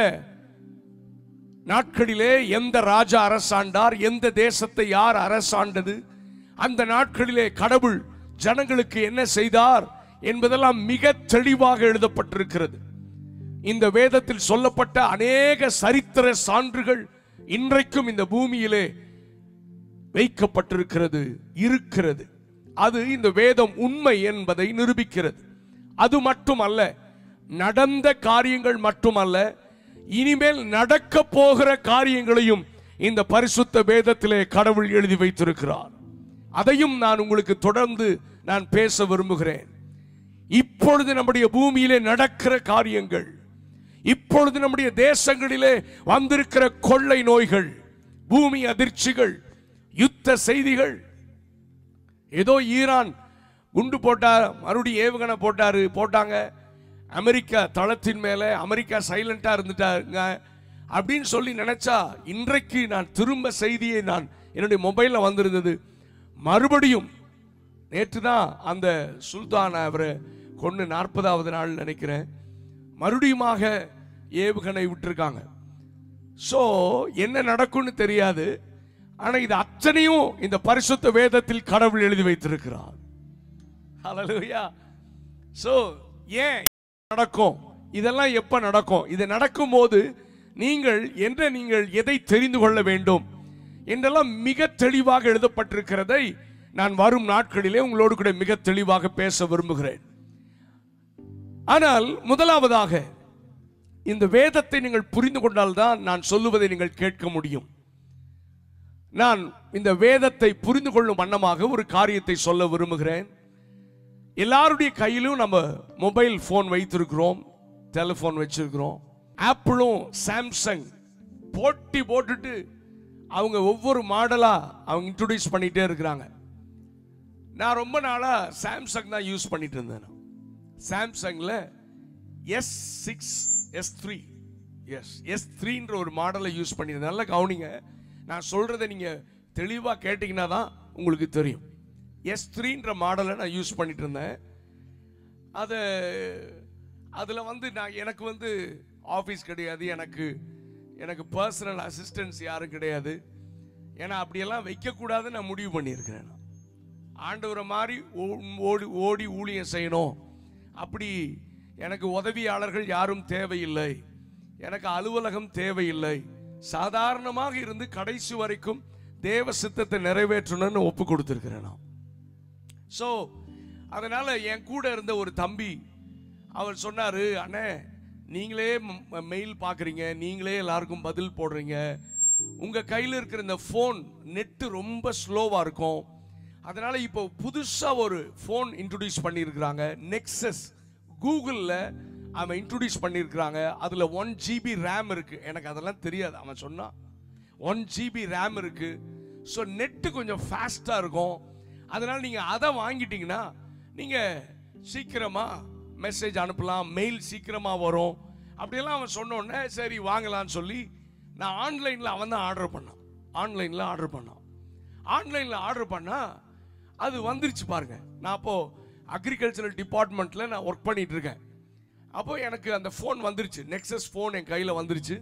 A: நாட்களிலே எந்த ராஜா அரசாண்டார் எந்த தேசத்தை யார் அரசாண்டது அந்த நாட்களிலே கடவுள் ஜனங்களுக்கு என்ன செய்தார் என்பதெல்லாம் மிக தெளிவாக எழுதப்பட்டிருக்கிறது இந்த வேதத்தில் சொல்லப்பட்ட அநேக சரித்திர சான்றுகள் இன்றைக்கும் இந்த பூமியிலே வைக்கப்பட்டிருக்கிறது இருக்கிறது அது இந்த வேதம் உண்மை என்பதை நிரூபிக்கிறது அது மட்டுமல்ல நடந்த காரியங்கள் மட்டுமல்ல இனிமேல் நடக்க போகிற காரியங்களையும் இந்த பரிசுத்த வேதத்திலே கடவுள் எழுதி வைத்திருக்கிறார் அதையும் நான் உங்களுக்கு தொடர்ந்து நான் பேச விரும்புகிறேன் இப்பொழுது நம்முடைய பூமியிலே நடக்கிற காரியங்கள் இப்பொழுது நம்முடைய தேசங்களிலே வந்திருக்கிற கொள்ளை நோய்கள் பூமி அதிர்ச்சிகள் யுத்த செய்திகள் ஏதோ ஈரான் குண்டு போட்டார் மறுபடியும் ஏவுகணை போட்டாரு போட்டாங்க அமெரிக்கா தளத்தின் மேலே அமெரிக்கா சைலண்டா இருந்துட்டாங்க அப்படின்னு சொல்லி நினைச்சா இன்றைக்கு நான் திரும்ப செய்தியை நான் என்னுடைய மொபைலில் வந்திருந்தது மறுபடியும் நேற்று தான் அந்த சுல்தான் அவரை கொண்டு நாற்பதாவது நாள் நினைக்கிறேன் மறுபடியுமாக ஏவுகணை விட்டிருக்காங்க ஸோ என்ன நடக்கும்னு தெரியாது ஆனா இது அத்தனையும் இந்த பரிசுத்த வேதத்தில் கடவுள் எழுதி வைத்திருக்கிறார் ஹalleluya சோ ஏன் நடக்கும் இதெல்லாம் எப்ப நடக்கும் இது நடக்கும்போது நீங்கள் என்ன நீங்கள் எதை தெரிந்து கொள்ள வேண்டும் என்றெல்லாம் மிக தெளிவாக எழுதப்பட்டிருக்கிறதை நான் வரும் நாட்களிலே உங்களோடு கூட மிக தெளிவாக பேச விரும்புகிறேன் ஆனால் முதலாவதாக இந்த வேதத்தை நீங்கள் புரிந்து கொண்டால்தான் நான் சொல்லுவதை நீங்கள் கேட்க முடியும் நான் இந்த வேதத்தை புரிந்து கொள்ளும் வண்ணமாக ஒரு காரியத்தை சொல்ல விரும்புகிறேன் எல்லாருடைய கையிலும் நம்ம மொபைல் ஃபோன் வைத்திருக்கிறோம் டெலிஃபோன் வச்சிருக்கிறோம் ஆப்பிளும் சாம்சங் போட்டி போட்டுட்டு அவங்க ஒவ்வொரு மாடலா அவங்க இன்ட்ரோடியூஸ் பண்ணிட்டே இருக்கிறாங்க நான் ரொம்ப நாளா சாம்சங் தான் யூஸ் பண்ணிட்டு இருந்தேன் சாம்சங்ல S six S three S S த்ரீன்ற ஒரு மாடலை யூஸ் பண்ணியிருந்தேன் நல்லா கவனிங்க நான் சொல்றதை நீங்க தெளிவா கேட்டீங்கன்னா தான் உங்களுக்கு தெரியும் எஸ் த்ரீன்ற மாடலை நான் யூஸ் பண்ணிட்டு இருந்தேன் அதை அதில் வந்து நான் எனக்கு வந்து ஆஃபீஸ் கிடையாது எனக்கு எனக்கு பர்சனல் அசிஸ்டன்ஸ் யாரும் கிடையாது ஏன்னா அப்படியெல்லாம் வைக்கக்கூடாதுன்னு நான் முடிவு பண்ணியிருக்கிறேன் நான். ஆண்டவரை மாதிரி ஓ- ஓடி ஓடி ஊழியம் செய்யணும் அப்படி எனக்கு உதவியாளர்கள் யாரும் தேவையில்லை எனக்கு அலுவலகம் தேவையில்லை சாதாரணமாக இருந்து கடைசி வரைக்கும் தேவ சித்தத்தை நிறைவேற்றணும்னு ஒப்பு கொடுத்துருக்கிறேன் நான் ஸோ அதனால என் கூட இருந்த ஒரு தம்பி அவர் சொன்னாரு அண்ணே நீங்களே மெயில் பார்க்குறீங்க நீங்களே எல்லாருக்கும் பதில் போடுறீங்க உங்க கையில் இருக்கிற இந்த ஃபோன் நெட்டு ரொம்ப ஸ்லோவாக இருக்கும் அதனால இப்போ புதுசாக ஒரு ஃபோன் இன்ட்ரடியூஸ் பண்ணியிருக்கிறாங்க நெக்ஸஸ் கூகுளில் அவன் இன்ட்ரடியூஸ் பண்ணியிருக்கிறாங்க அதில் ஒன் ஜிபி ரேம் இருக்கு எனக்கு அதெல்லாம் தெரியாது அவன் சொன்னான் ஒன் ஜிபி ரேம் இருக்கு ஸோ நெட்டு கொஞ்சம் ஃபாஸ்ட்டாக இருக்கும் அதனால நீங்கள் அதை வாங்கிட்டீங்கன்னா நீங்கள் சீக்கிரமாக மெசேஜ் அனுப்பலாம் மெயில் சீக்கிரமாக வரும் அப்படியெல்லாம் அவன் சொன்ன உடனே சரி வாங்கலாம்னு சொல்லி நான் ஆன்லைனில் அவன் தான் ஆர்டர் பண்ணான் ஆன்லைனில் ஆர்டர் பண்ணான் ஆன்லைனில் ஆர்டர் பண்ணா அது வந்துருச்சு பாருங்க நான் அப்போ அக்ரிகல்ச்சரல் டிபார்ட்மெண்ட்டில் நான் ஒர்க் பண்ணிட்டு இருக்கேன் அப்போ எனக்கு அந்த ஃபோன் வந்துருச்சு நெக்ஸஸ் ஃபோன் என் கையில் வந்துருச்சு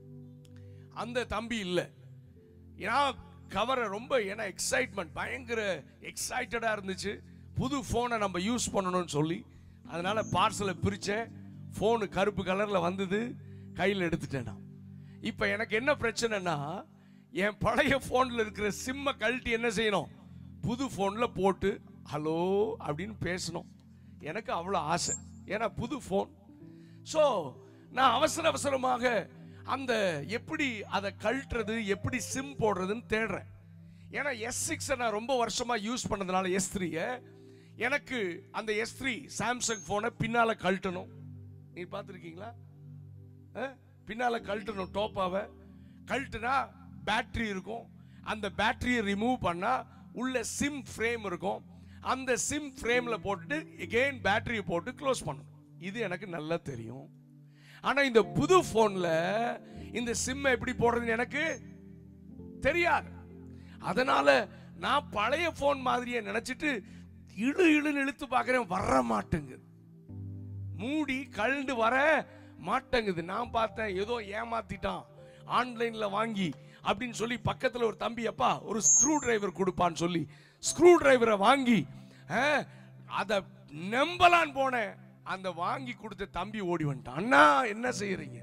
A: அந்த தம்பி இல்லை ஏன்னா கவரை ரொம்ப ஏன்னா எக்ஸைட்மெண்ட் பயங்கர எக்ஸைட்டடாக இருந்துச்சு புது ஃபோனை நம்ம யூஸ் பண்ணணும்னு சொல்லி அதனால பார்சலை பிரித்தேன் ஃபோனு கருப்பு கலரில் வந்தது கையில் எடுத்துட்டேன் நான் இப்போ எனக்கு என்ன பிரச்சனைனா என் பழைய ஃபோனில் இருக்கிற சிம்மை கழட்டி என்ன செய்யணும் புது ஃபோனில் போட்டு ஹலோ அப்படின்னு பேசணும் எனக்கு அவ்வளோ ஆசை ஏன்னா புது ஃபோன் ஸோ நான் அவசர அவசரமாக அந்த எப்படி அதை கழட்டுறது எப்படி சிம் போடுறதுன்னு தேடுறேன் ஏன்னா எஸ் சிக்ஸை நான் ரொம்ப வருஷமா யூஸ் பண்ணதுனால எஸ் த்ரீயை எனக்கு அந்த எஸ் த்ரீ சாம்சங் ஃபோனை பின்னால கழட்டணும் நீ பார்த்துருக்கீங்களா பின்னால கழட்டணும் டோப்பாவை கழட்டுனா பேட்டரி இருக்கும் அந்த பேட்டரியை ரிமூவ் பண்ணா உள்ள சிம் ஃப்ரேம் இருக்கும் அந்த சிம் ஃப்ரேம்ல போட்டுட்டு எகெயின் பேட்டரியை போட்டு க்ளோஸ் பண்ணணும் இது எனக்கு நல்லா தெரியும் ஆனா இந்த புது போன்ல இந்த சிம்மை எப்படி போடுறதுன்னு எனக்கு தெரியாது அதனால நான் பழைய போன் மாதிரியே நினைச்சிட்டு இழு இழுன்னு இழுத்து பார்க்கிறேன் வர மாட்டேங்குது மூடி கழண்டு வர மாட்டேங்குது நான் பார்த்தேன் ஏதோ ஏமாத்திட்டான் ஆன்லைன்ல வாங்கி அப்படின்னு சொல்லி பக்கத்துல ஒரு தம்பி அப்பா ஒரு ஸ்க்ரூ டிரைவர் கொடுப்பான்னு சொல்லி ஸ்க்ரூ டிரைவரை வாங்கி அஹ், அதை நம்பலான்னு போனேன் அந்த வாங்கி கொடுத்த தம்பி ஓடி வந்துட்டான் அண்ணா என்ன செய்யறீங்க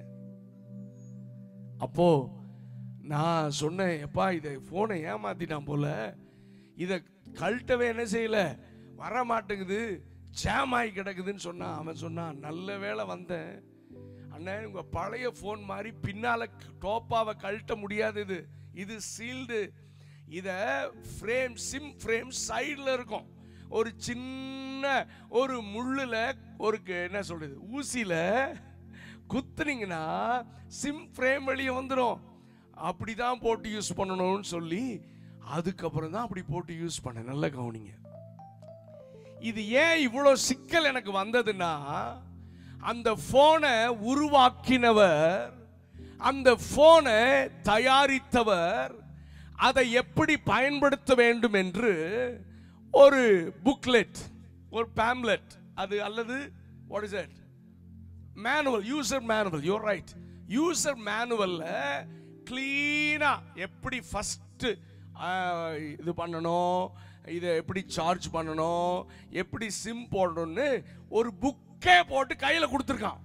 A: அப்போ நான் சொன்னேன் எப்பா இதை போனை ஏமாத்திட்டான் போல இதை கழட்டவே என்ன செய்யல வர மாட்டேங்குது ஜாம் ஆகி கிடக்குதுன்னு சொன்னான் அவன் சொன்னான் நல்ல வேளை வந்தேன் அண்ணே உங்க பழைய ஃபோன் மாதிரி பின்னால டோப்பாவை கழட்ட முடியாது இது இது சீல்டு இத ஃப்ரேம் சிம் ஃப்ரேம் சைடில் இருக்கும் ஒரு சின்ன ஒரு முள்ளுல ஒரு க- என்ன சொல்றது ஊசியில குத்துனீங்கன்னா சிம் ஃப்ரேம் வெளியே வந்துடும் அப்படிதான் போட்டு யூஸ் பண்ணணும்னு சொல்லி அதுக்கப்புறம் தான் அப்படி போட்டு யூஸ் பண்ணேன் நல்ல கவனிங்க இது ஏன் இவ்வளோ சிக்கல் எனக்கு வந்ததுன்னா அந்த போனை உருவாக்கினவர் அந்த போனை தயாரித்தவர் அதை எப்படி பயன்படுத்த வேண்டும் என்று ஒரு புக்லெட் ஒரு பேம்லெட் அது அல்லது what is it manual user manual your right user மேனுவல்ல கிளீனா எப்படி ஃபர்ஸ்ட் இது பண்ணணும் இதை எப்படி சார்ஜ் பண்ணணும் எப்படி சிம் போடணும்னு ஒரு புக்கே போட்டு கையில கொடுத்துருக்கான்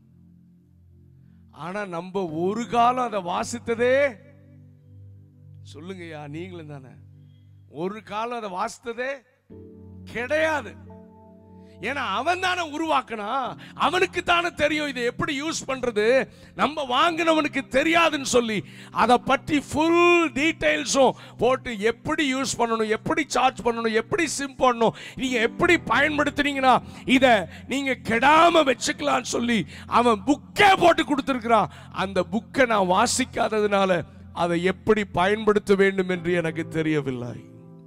A: ஆனா நம்ம ஒரு காலம் அதை வாசித்ததே சொல்லுங்கய்யா நீங்களும் தானே ஒரு காலம் அதை வாசித்ததே கிடையாது ஏன்னா அவன் தானே உருவாக்கினா அவனுக்கு தானே தெரியும் இதை எப்படி யூஸ் பண்றது நம்ம வாங்கினவனுக்கு தெரியாதுன்னு சொல்லி அதை பற்றி ஃபுல் டீடைல்ஸும் போட்டு எப்படி யூஸ் பண்ணணும் எப்படி சார்ஜ் பண்ணணும் எப்படி சிம் பண்ணணும் நீங்க எப்படி பயன்படுத்துனீங்கன்னா இதை நீங்க கெடாம வச்சுக்கலாம்னு சொல்லி அவன் புக்கே போட்டு கொடுத்துருக்கிறான் அந்த புக்கை நான் வாசிக்காததுனால அதை எப்படி பயன்படுத்த வேண்டும் என்று எனக்கு தெரியவில்லை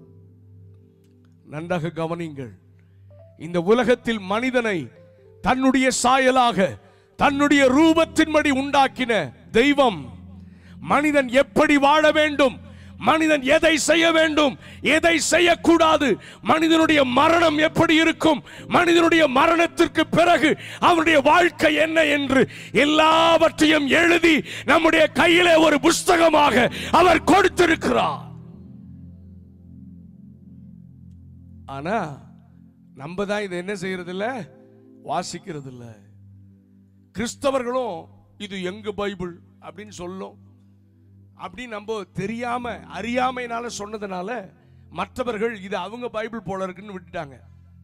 A: நன்றாக கவனிங்கள் இந்த உலகத்தில் மனிதனை தன்னுடைய சாயலாக தன்னுடைய ரூபத்தின்படி உண்டாக்கின தெய்வம் மனிதன் எப்படி வாழ வேண்டும் மனிதன் எதை செய்ய வேண்டும் எதை செய்யக்கூடாது மனிதனுடைய மரணம் எப்படி இருக்கும் மனிதனுடைய மரணத்திற்கு பிறகு அவனுடைய வாழ்க்கை என்ன என்று எல்லாவற்றையும் எழுதி நம்முடைய கையிலே ஒரு புஸ்தகமாக அவர் கொடுத்திருக்கிறார் ஆனா நம்ம தான் இதை என்ன செய்யறது இல்ல வாசிக்கிறது இல்ல கிறிஸ்தவர்களும் இது எங்க பைபிள் அப்படின்னு சொல்லும் அப்படி நம்ம தெரியாம அறியாமைனால சொன்னதுனால மற்றவர்கள் இது அவங்க பைபிள் போல இருக்குன்னு விட்டுட்டாங்க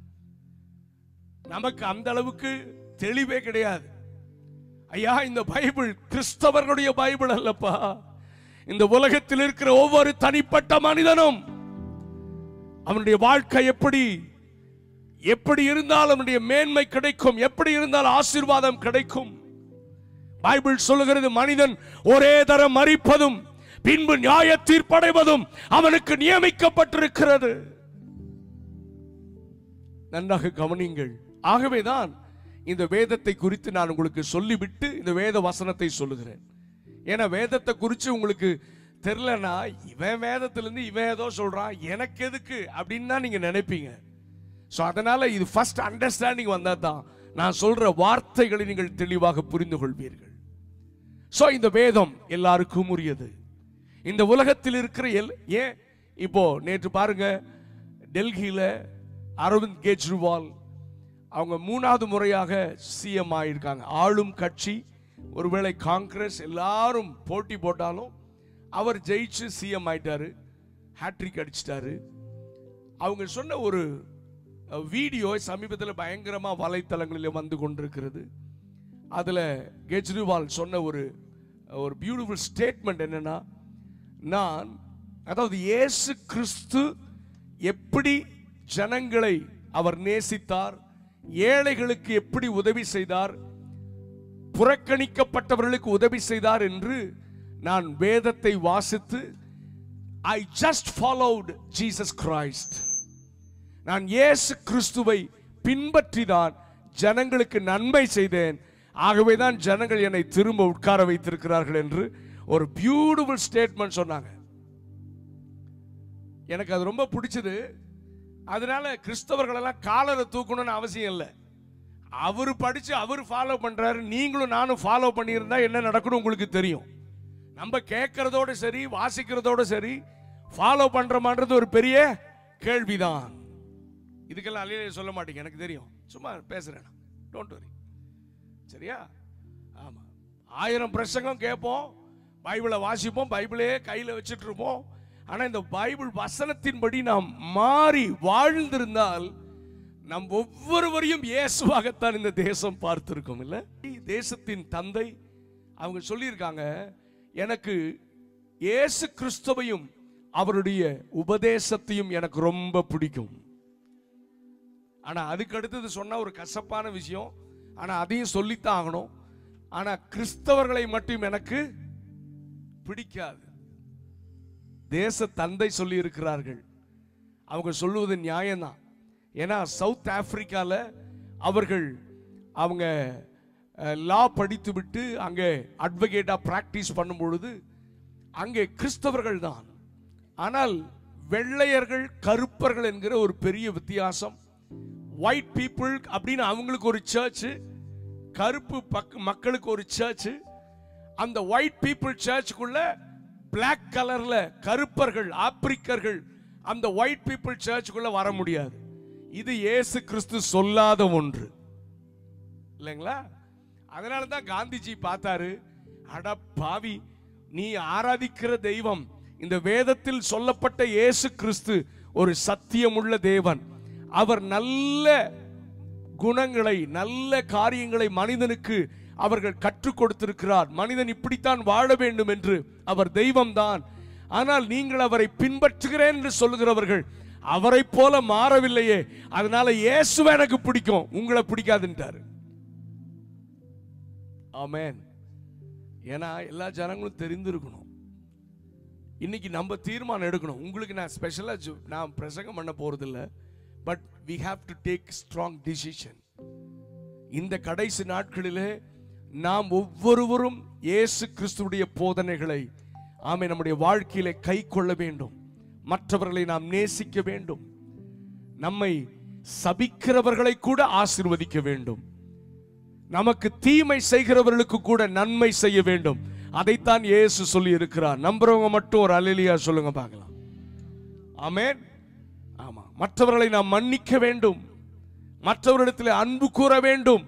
A: நமக்கு அந்த அளவுக்கு தெளிவே கிடையாது ஐயா இந்த பைபிள் கிறிஸ்தவர்களுடைய பைபிள் அல்லப்பா இந்த உலகத்தில் இருக்கிற ஒவ்வொரு தனிப்பட்ட மனிதனும் அவனுடைய வாழ்க்கை எப்படி எப்படி இருந்தால் அவனுடைய மேன்மை கிடைக்கும் எப்படி இருந்தால் ஆசீர்வாதம் கிடைக்கும் பைபிள் சொல்லுகிறது மனிதன் ஒரே தரம் மறிப்பதும் பின்பு நியாய தீர்ப்படைவதும் அவனுக்கு நியமிக்கப்பட்டிருக்கிறது நன்றாக கவனியுங்கள் ஆகவேதான் இந்த வேதத்தை குறித்து நான் உங்களுக்கு சொல்லிவிட்டு இந்த வேத வசனத்தை சொல்லுகிறேன் ஏன்னா வேதத்தை குறித்து உங்களுக்கு தெரிலனா இவன் வேதத்திலிருந்து இவன் ஏதோ சொல்றான் எனக்கு எதுக்கு அப்படின்னு தான் நீங்க நினைப்பீங்க ஸோ அதனால இது ஃபர்ஸ்ட் அண்டர்ஸ்டாண்டிங் வந்தால் தான் நான் சொல்ற வார்த்தைகளை நீங்கள் தெளிவாக புரிந்து கொள்வீர்கள் ஸோ இந்த வேதம் எல்லாருக்கும் உரியது இந்த உலகத்தில் இருக்கிற எல் ஏன் இப்போ நேற்று பாருங்க டெல்லியில் அரவிந்த் கெஜ்ரிவால் அவங்க மூணாவது முறையாக சிஎம் ஆயிருக்காங்க ஆளும் கட்சி ஒருவேளை காங்கிரஸ் எல்லாரும் போட்டி போட்டாலும் அவர் ஜெயிச்சு சிஎம் ஆயிட்டாரு ஹேட்ரிக் அடிச்சிட்டாரு அவங்க சொன்ன ஒரு வீடியோ சமீபத்தில் பயங்கரமாக வலைத்தளங்களில் வந்து கொண்டிருக்கிறது அதில் கெஜ்ரிவால் சொன்ன ஒரு ஒரு பியூட்டிஃபுல் ஸ்டேட்மெண்ட் என்னன்னா நான் அதாவது இயேசு கிறிஸ்து எப்படி ஜனங்களை அவர் நேசித்தார் ஏழைகளுக்கு எப்படி உதவி செய்தார் புறக்கணிக்கப்பட்டவர்களுக்கு உதவி செய்தார் என்று நான் வேதத்தை வாசித்து I just followed Jesus Christ நான் இயேசு கிறிஸ்துவை பின்பற்றி தான் ஜனங்களுக்கு நன்மை செய்தேன் ஆகவே தான் ஜனங்கள் என்னை திரும்ப உட்கார வைத்திருக்கிறார்கள் என்று ஒரு பியூட்டிஃபுல் ஸ்டேட்மெண்ட் சொன்னாங்க எனக்கு அது ரொம்ப பிடிச்சது அதனால கிறிஸ்தவர்கள் எல்லாம் காலரை தூக்கணும்னு அவசியம் இல்லை அவர் படிச்சு அவர் ஃபாலோ பண்றாரு நீங்களும் நானும் ஃபாலோ பண்ணியிருந்தா என்ன நடக்கணும் உங்களுக்கு தெரியும் நம்ம கேட்கறதோட சரி வாசிக்கிறதோட சரி ஃபாலோ பண்றோமான்றது ஒரு பெரிய கேள்விதான் இதுக்கெல்லாம் அலையிலே சொல்ல மாட்டீங்க எனக்கு தெரியும் சும்மா பேசுறேன் டோன்ட் வரி சரியா ஆமா ஆயிரம் பிரசங்கம் கேட்போம் பைபிளை வாசிப்போம் பைபிளே கையில் வச்சுட்டு இருப்போம் ஆனா இந்த பைபிள் வசனத்தின்படி நாம் மாறி வாழ்ந்திருந்தால் நம் ஒவ்வொருவரையும் இயேசுவாகத்தான் இந்த தேசம் பார்த்திருக்கும் இல்ல தேசத்தின் தந்தை அவங்க சொல்லியிருக்காங்க எனக்கு இயேசு கிறிஸ்துவையும் அவருடைய உபதேசத்தையும் எனக்கு ரொம்ப பிடிக்கும் ஆனா அதுக்கு அடுத்தது சொன்ன ஒரு கசப்பான விஷயம் ஆனா அதையும் சொல்லித்தான் ஆகணும் ஆனா கிறிஸ்தவர்களை மட்டும் எனக்கு பிடிக்காது தேச தந்தை சொல்லி இருக்கிறார்கள் அவங்க சொல்லுவது நியாயம்தான் ஏன்னா சவுத் ஆப்பிரிக்கால அவர்கள் அவங்க லா படித்து விட்டு அங்கே அட்வொகேட்டா பிராக்டிஸ் பண்ணும் பொழுது அங்கே கிறிஸ்தவர்கள் தான் ஆனால் வெள்ளையர்கள் கருப்பர்கள் என்கிற ஒரு பெரிய வித்தியாசம் ஒயிட் பீப்புள் அப்படின்னு அவங்களுக்கு ஒரு சர்ச் கருப்பு பக் மக்களுக்கு ஒரு சர்ச் அந்த ஒயிட் பீப்புள் சர்ச்சுக்குள்ள பிளாக் கலர்ல கருப்பர்கள் ஆப்பிரிக்கர்கள் அந்த ஒயிட் பீப்புள் சர்ச்சுக்குள்ள வர முடியாது இது இயேசு கிறிஸ்து சொல்லாத ஒன்று இல்லைங்களா அதனால தான் காந்திஜி பார்த்தாரு அட பாவி நீ ஆராதிக்கிற தெய்வம் இந்த வேதத்தில் சொல்லப்பட்ட இயேசு கிறிஸ்து ஒரு சத்தியமுள்ள தேவன் அவர் நல்ல குணங்களை நல்ல காரியங்களை மனிதனுக்கு அவர்கள் கற்றுக் கொடுத்திருக்கிறார் மனிதன் இப்படித்தான் வாழ வேண்டும் என்று அவர் தெய்வம்தான் ஆனால் நீங்கள் அவரை பின்பற்றுகிறேன் என்று சொல்லுகிறவர்கள் அவரை போல மாறவில்லையே அதனால இயேசுவை எனக்கு பிடிக்கும் உங்களை பிடிக்காதுன்ட்டாரு ஆமென் ஏன்னா எல்லா ஜனங்களும் தெரிந்திருக்கணும் இன்னைக்கு நம்ம தீர்மானம் எடுக்கணும் உங்களுக்கு நான் ஸ்பெஷலாக நான் பிரசங்கம் பண்ண போறதில்ல but we have to take strong decision இந்த கடைசி நாட்களிலே நாம் ஒவ்வொருவரும் இயேசு கிறிஸ்துவுடைய போதனைகளை ஆமை நம்முடைய வாழ்க்கையில கை கொள்ள வேண்டும் மற்றவர்களை நாம் நேசிக்க வேண்டும் நம்மை சபிக்கிறவர்களை கூட ஆசிர்வதிக்க வேண்டும் நமக்கு தீமை செய்கிறவர்களுக்கு கூட நன்மை செய்ய வேண்டும் அதைத்தான் இயேசு சொல்லி இருக்கிறார் நம்புறவங்க மட்டும் ஒரு அலிலியா சொல்லுங்க பார்க்கலாம் ஆமென் ஆமா மற்றவர்களை நாம் மன்னிக்க வேண்டும் மற்றவரிடத்தில் அன்பு கூற வேண்டும்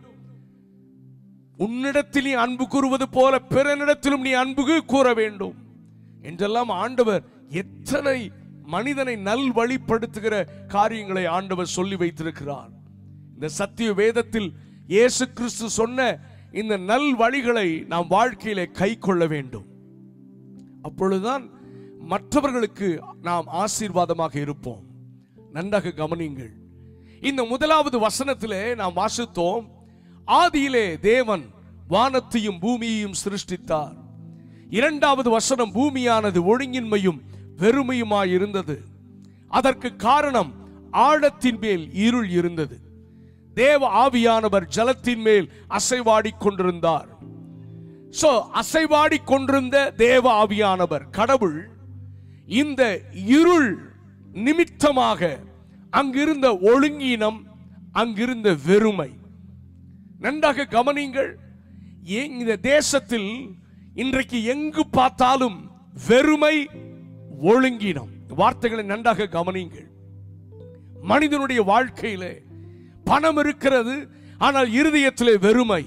A: உன்னிடத்தில் நீ அன்பு கூறுவது போல பிறனிடத்திலும் நீ அன்பு கூற வேண்டும் என்றெல்லாம் ஆண்டவர் எத்தனை மனிதனை நல்வழிப்படுத்துகிற காரியங்களை ஆண்டவர் சொல்லி வைத்திருக்கிறார் இந்த சத்திய வேதத்தில் இயேசு கிறிஸ்து சொன்ன இந்த நல் வழிகளை நாம் வாழ்க்கையிலே கை கொள்ள வேண்டும் அப்பொழுதுதான் மற்றவர்களுக்கு நாம் ஆசீர்வாதமாக இருப்போம் நன்றாக கவனியுங்கள் இந்த முதலாவது வசனத்திலே நாம் வாசித்தோம் ஆதியிலே தேவன் வானத்தையும் பூமியையும் சிருஷ்டித்தார் இரண்டாவது வசனம் பூமியானது ஒழுங்கின்மையும் வெறுமையுமாய் இருந்தது அதற்கு காரணம் ஆழத்தின் மேல் இருள் இருந்தது தேவ ஆவியானவர் ஜலத்தின் மேல் அசைவாடிக் கொண்டிருந்தார் சோ அசைவாடி கொண்டிருந்த தேவ ஆவியானவர் கடவுள் இந்த இருள் நிமித்தமாக அங்கிருந்த ஒழுங்கீனம் அங்கிருந்த வெறுமை நன்றாக கவனிங்கள் ஏன் இந்த தேசத்தில் இன்றைக்கு எங்கு பார்த்தாலும் வெறுமை ஒழுங்கீனம் வார்த்தைகளை நன்றாக கவனிங்கள் மனிதனுடைய வாழ்க்கையிலே பணம் இருக்கிறது ஆனால் இருதயத்திலே வெறுமை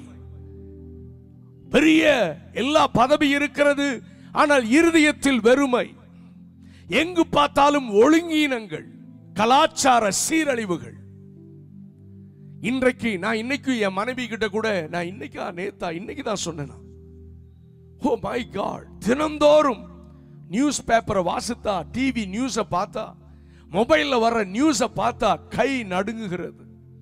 A: பெரிய எல்லா பதவி இருக்கிறது ஆனால் இருதயத்தில் வெறுமை எங்கு பார்த்தாலும் ஒழுங்கீனங்கள் கலாச்சார சீரழிவுகள் இன்றைக்கு நான் இன்னைக்கு என் மனைவி கிட்ட கூட நான் இன்னைக்கா நேத்தா இன்னைக்கு தான் சொன்னேன் ஓ மை காட் தினந்தோறும் நியூஸ் பேப்பரை வாசித்தா டிவி நியூஸை பார்த்தா மொபைல்ல வர்ற நியூஸை பார்த்தா கை நடுங்குகிறது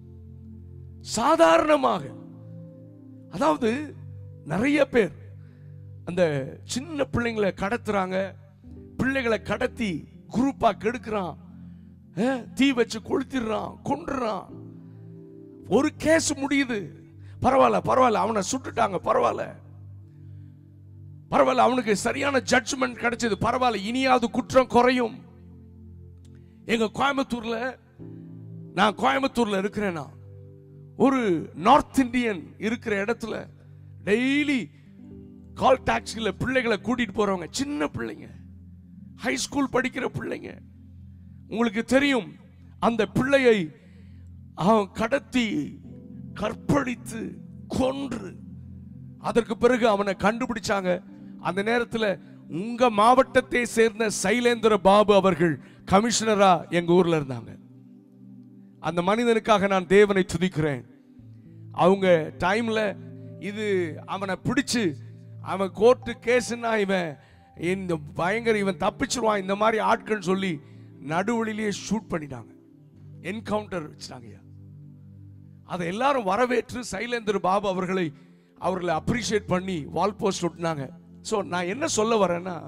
A: சாதாரணமாக அதாவது நிறைய பேர் அந்த சின்ன பிள்ளைங்களை கடத்துறாங்க பிள்ளைகளை கடத்தி குரூப்பா கெடுக்கிறான் அஹ், தீ வச்சு கொளுத்திடுறான் கொன்றுறான் ஒரு கேஸ் முடியுது பரவாயில்ல பரவாயில்ல அவனை சுட்டுட்டாங்க பரவாயில்ல பரவாயில்ல அவனுக்கு சரியான ஜட்ஜ்மெண்ட் கிடைச்சது பரவாயில்ல இனியாவது குற்றம் குறையும் எங்க கோயம்புத்தூர்ல நான் கோயம்புத்தூர்ல இருக்கிறேனா ஒரு நார்த் இந்தியன் இருக்கிற இடத்துல டெய்லி கால் டாக்ஸியில் பிள்ளைகளை கூட்டிட்டு போறவங்க சின்ன பிள்ளைங்க ஹை ஸ்கூல் படிக்கிற பிள்ளைங்க உங்களுக்கு தெரியும் அந்த பிள்ளையை அவன் கடத்தி கற்பழித்து கொன்று அதற்கு பிறகு அவனை கண்டுபிடிச்சாங்க அந்த நேரத்தில் உங்க மாவட்டத்தை சேர்ந்த சைலேந்திர பாபு அவர்கள் கமிஷனரா எங்க ஊர்ல இருந்தாங்க அந்த மனிதனுக்காக நான் தேவனை துதிக்கிறேன் அவங்க டைம்ல இது அவனை பிடிச்சு அவன் கோர்ட்டு கேஸ்னா இவன் இந்த பயங்கர இவன் தப்பிச்சிருவான் இந்த மாதிரி ஆட்கள் சொல்லி நடுவழிலேயே ஷூட் பண்ணிட்டாங்க என்கவுண்டர் வச்சிட்டாங்க ஐயா அதை எல்லாரும் வரவேற்று சைலேந்திர பாபு அவர்களை அவர்களை அப்ரிஷியேட் பண்ணி வால் போஸ்ட் ஒட்டினாங்க ஸோ நான் என்ன சொல்ல வரேன்னா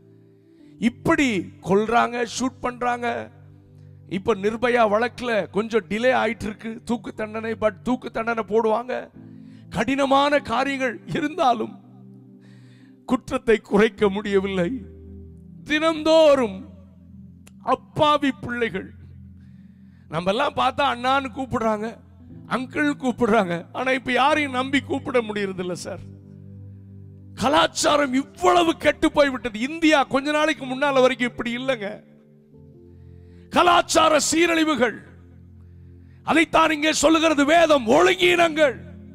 A: இப்படி கொல்றாங்க ஷூட் பண்றாங்க இப்ப நிர்பயா வழக்குல கொஞ்சம் டிலே ஆயிட்டு இருக்கு தூக்கு தண்டனை பட் தூக்கு தண்டனை போடுவாங்க கடினமான காரியங்கள் இருந்தாலும் குற்றத்தை குறைக்க முடியவில்லை தினந்தோறும் அப்பாவி பிள்ளைகள் நம்ம எல்லாம் பார்த்தா அண்ணான்னு கூப்பிடுறாங்க அங்கிள் கூப்பிடுறாங்க ஆனா இப்ப யாரையும் நம்பி கூப்பிட முடியறது இல்ல சார் கலாச்சாரம் இவ்வளவு கெட்டு போய்விட்டது இந்தியா கொஞ்ச நாளைக்கு முன்னால வரைக்கும் இப்படி இல்லைங்க கலாச்சார சீரழிவுகள் அதைத்தான் இங்கே சொல்லுகிறது வேதம் ஒழுங்கீனங்கள்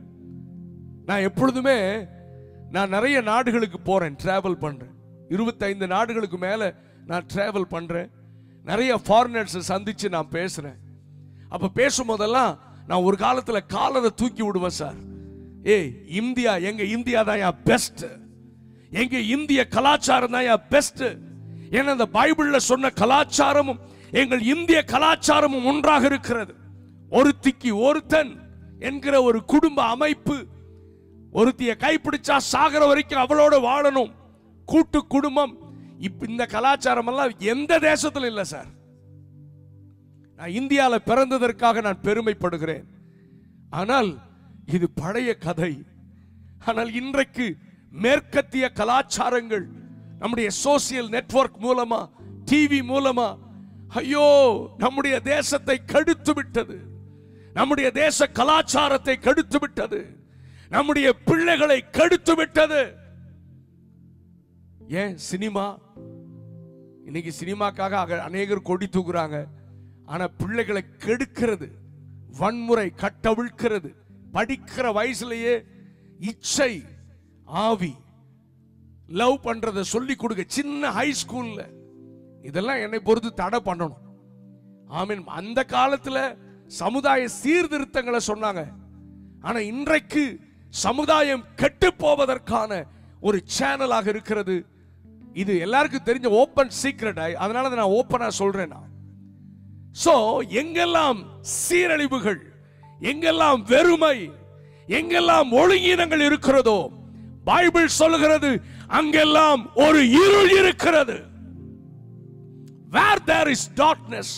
A: நான் எப்பொழுதுமே நான் நிறைய நாடுகளுக்கு போறேன் டிராவல் பண்றேன் இருபத்தைந்து நாடுகளுக்கு மேல நான் டிராவல் பண்றேன் நிறைய ஃபாரினர்ஸ் சந்திச்சு நான் பேசுறேன் அப்ப பேசும்போதெல்லாம் நான் ஒரு காலத்துல காலரை தூக்கி விடுவேன் சார் ஏய் இந்தியா எங்க இந்தியா தான் பெஸ்ட் எங்க இந்திய கலாச்சாரம் தான் பெஸ்ட் ஏன்னா இந்த பைபிள்ல சொன்ன கலாச்சாரமும் எங்கள் இந்திய கலாச்சாரமும் ஒன்றாக இருக்கிறது ஒருத்திக்கு ஒருத்தன் என்கிற ஒரு குடும்ப அமைப்பு ஒருத்திய கைப்பிடிச்சா சாகர வரைக்கும் அவளோட வாழணும் கூட்டு குடும்பம் இப்ப இந்த கலாச்சாரம் எல்லாம் எந்த தேசத்துல இல்ல சார் நான் இந்தியால பிறந்ததற்காக நான் பெருமைப்படுகிறேன் ஆனால் இது பழைய கதை ஆனால் இன்றைக்கு மேற்கத்திய கலாச்சாரங்கள் நம்முடைய சோசியல் நெட்வொர்க் மூலமா டிவி மூலமா ஐயோ நம்முடைய தேசத்தை கெடுத்து விட்டது நம்முடைய தேச கலாச்சாரத்தை கெடுத்து விட்டது நம்முடைய பிள்ளைகளை கெடுத்து விட்டது ஏன் சினிமா இன்னைக்கு சினிமாக்காக அக- அநேகர் கொடி தூக்குறாங்க ஆனா பிள்ளைகளை கெடுக்கிறது வன்முறை கட்டவிழ்க்கிறது படிக்கிற வயசுலயே இச்சை ஆவி லவ் பண்றத சொல்லி கொடுக்க சின்ன ஹை ஸ்கூல்ல இதெல்லாம் என்னை பொறுத்து தடை பண்ணணும் ஆமீன் அந்த காலத்துல சமுதாய சீர்திருத்தங்களை சொன்னாங்க ஆனா இன்றைக்கு சமுதாயம் கெட்டு போவதற்கான ஒரு சேனலாக இருக்கிறது இது எல்லாருக்கும் தெரிஞ்ச ஓப்பன் சீக்ரெட் அதனால அதை நான் ஓப்பனா சொல்றேன் நான் சோ எங்கெல்லாம் சீரழிவுகள் எங்கெல்லாம் வெறுமை எங்கெல்லாம் ஒழுங்கீனங்கள் இருக்கிறதோ பைபிள் சொல்லுகிறது அங்கெல்லாம் ஒரு இருள் இருக்கிறது வேர் தேர் இஸ் டார்க்னஸ்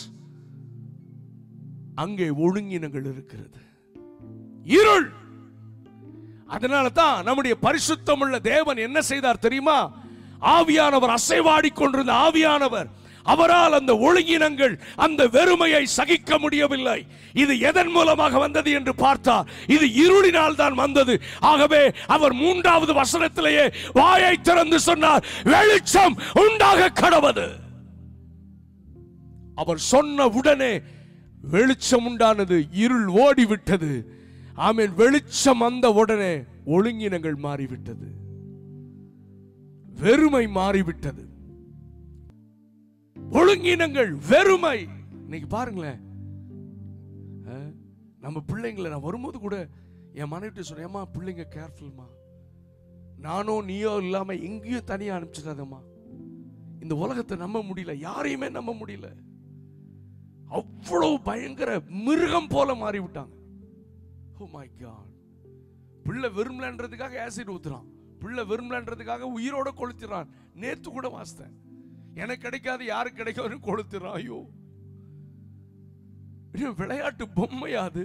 A: அங்கே ஒழுங்கினங்கள் இருக்கிறது இருள் அதனால தான் நம்முடைய பரிசுத்தமுள்ள தேவன் என்ன செய்தார் தெரியுமா ஆவியானவர் அசைவாடி கொண்டிருந்த ஆவியானவர் அவரால் அந்த ஒழுங்கினங்கள் அந்த வெறுமையை சகிக்க முடியவில்லை இது எதன் மூலமாக வந்தது என்று பார்த்தார் இது இருளினால் தான் வந்தது ஆகவே அவர் மூன்றாவது வசனத்திலேயே வாயை திறந்து சொன்னார் வெளிச்சம் உண்டாக கடவது அவர் சொன்ன உடனே வெளிச்சம் உண்டானது இருள் ஓடிவிட்டது ஆமீன் வெளிச்சம் வந்த உடனே ஒழுங்கினங்கள் மாறிவிட்டது வெறுமை மாறிவிட்டது ஒழுங்கினங்கள் வெறுமை இன்னைக்கு பாருங்களேன் அஹ், நம்ம பிள்ளைங்களை நான் வரும்போது கூட என் மனைவிட்டு சொன்னேன் "ஏம்மா, பிள்ளைங்க கேர்ஃபுல்மா நானோ நீயோ இல்லாம எங்கேயும் தனியா அனுப்பிச்சிடாதம்மா இந்த உலகத்தை நம்ப முடியல யாரையுமே நம்ப முடியல அவ்வளவு பயங்கர மிருகம் போல மாறி விட்டாங்க ஓ மை காட் பிள்ளை விரும்பலன்றதுக்காக ஆசிட் ஊத்துறான் பிள்ளை விரும்பலன்றதுக்காக உயிரோட கொளுத்துறான் நேத்து கூட வாசித்தேன் எனக்கு கிடைக்காது யாருக்கு கிடைக்காதுன்னு கொளுத்துறான் ஐயோ இது விளையாட்டு பொம்மையாது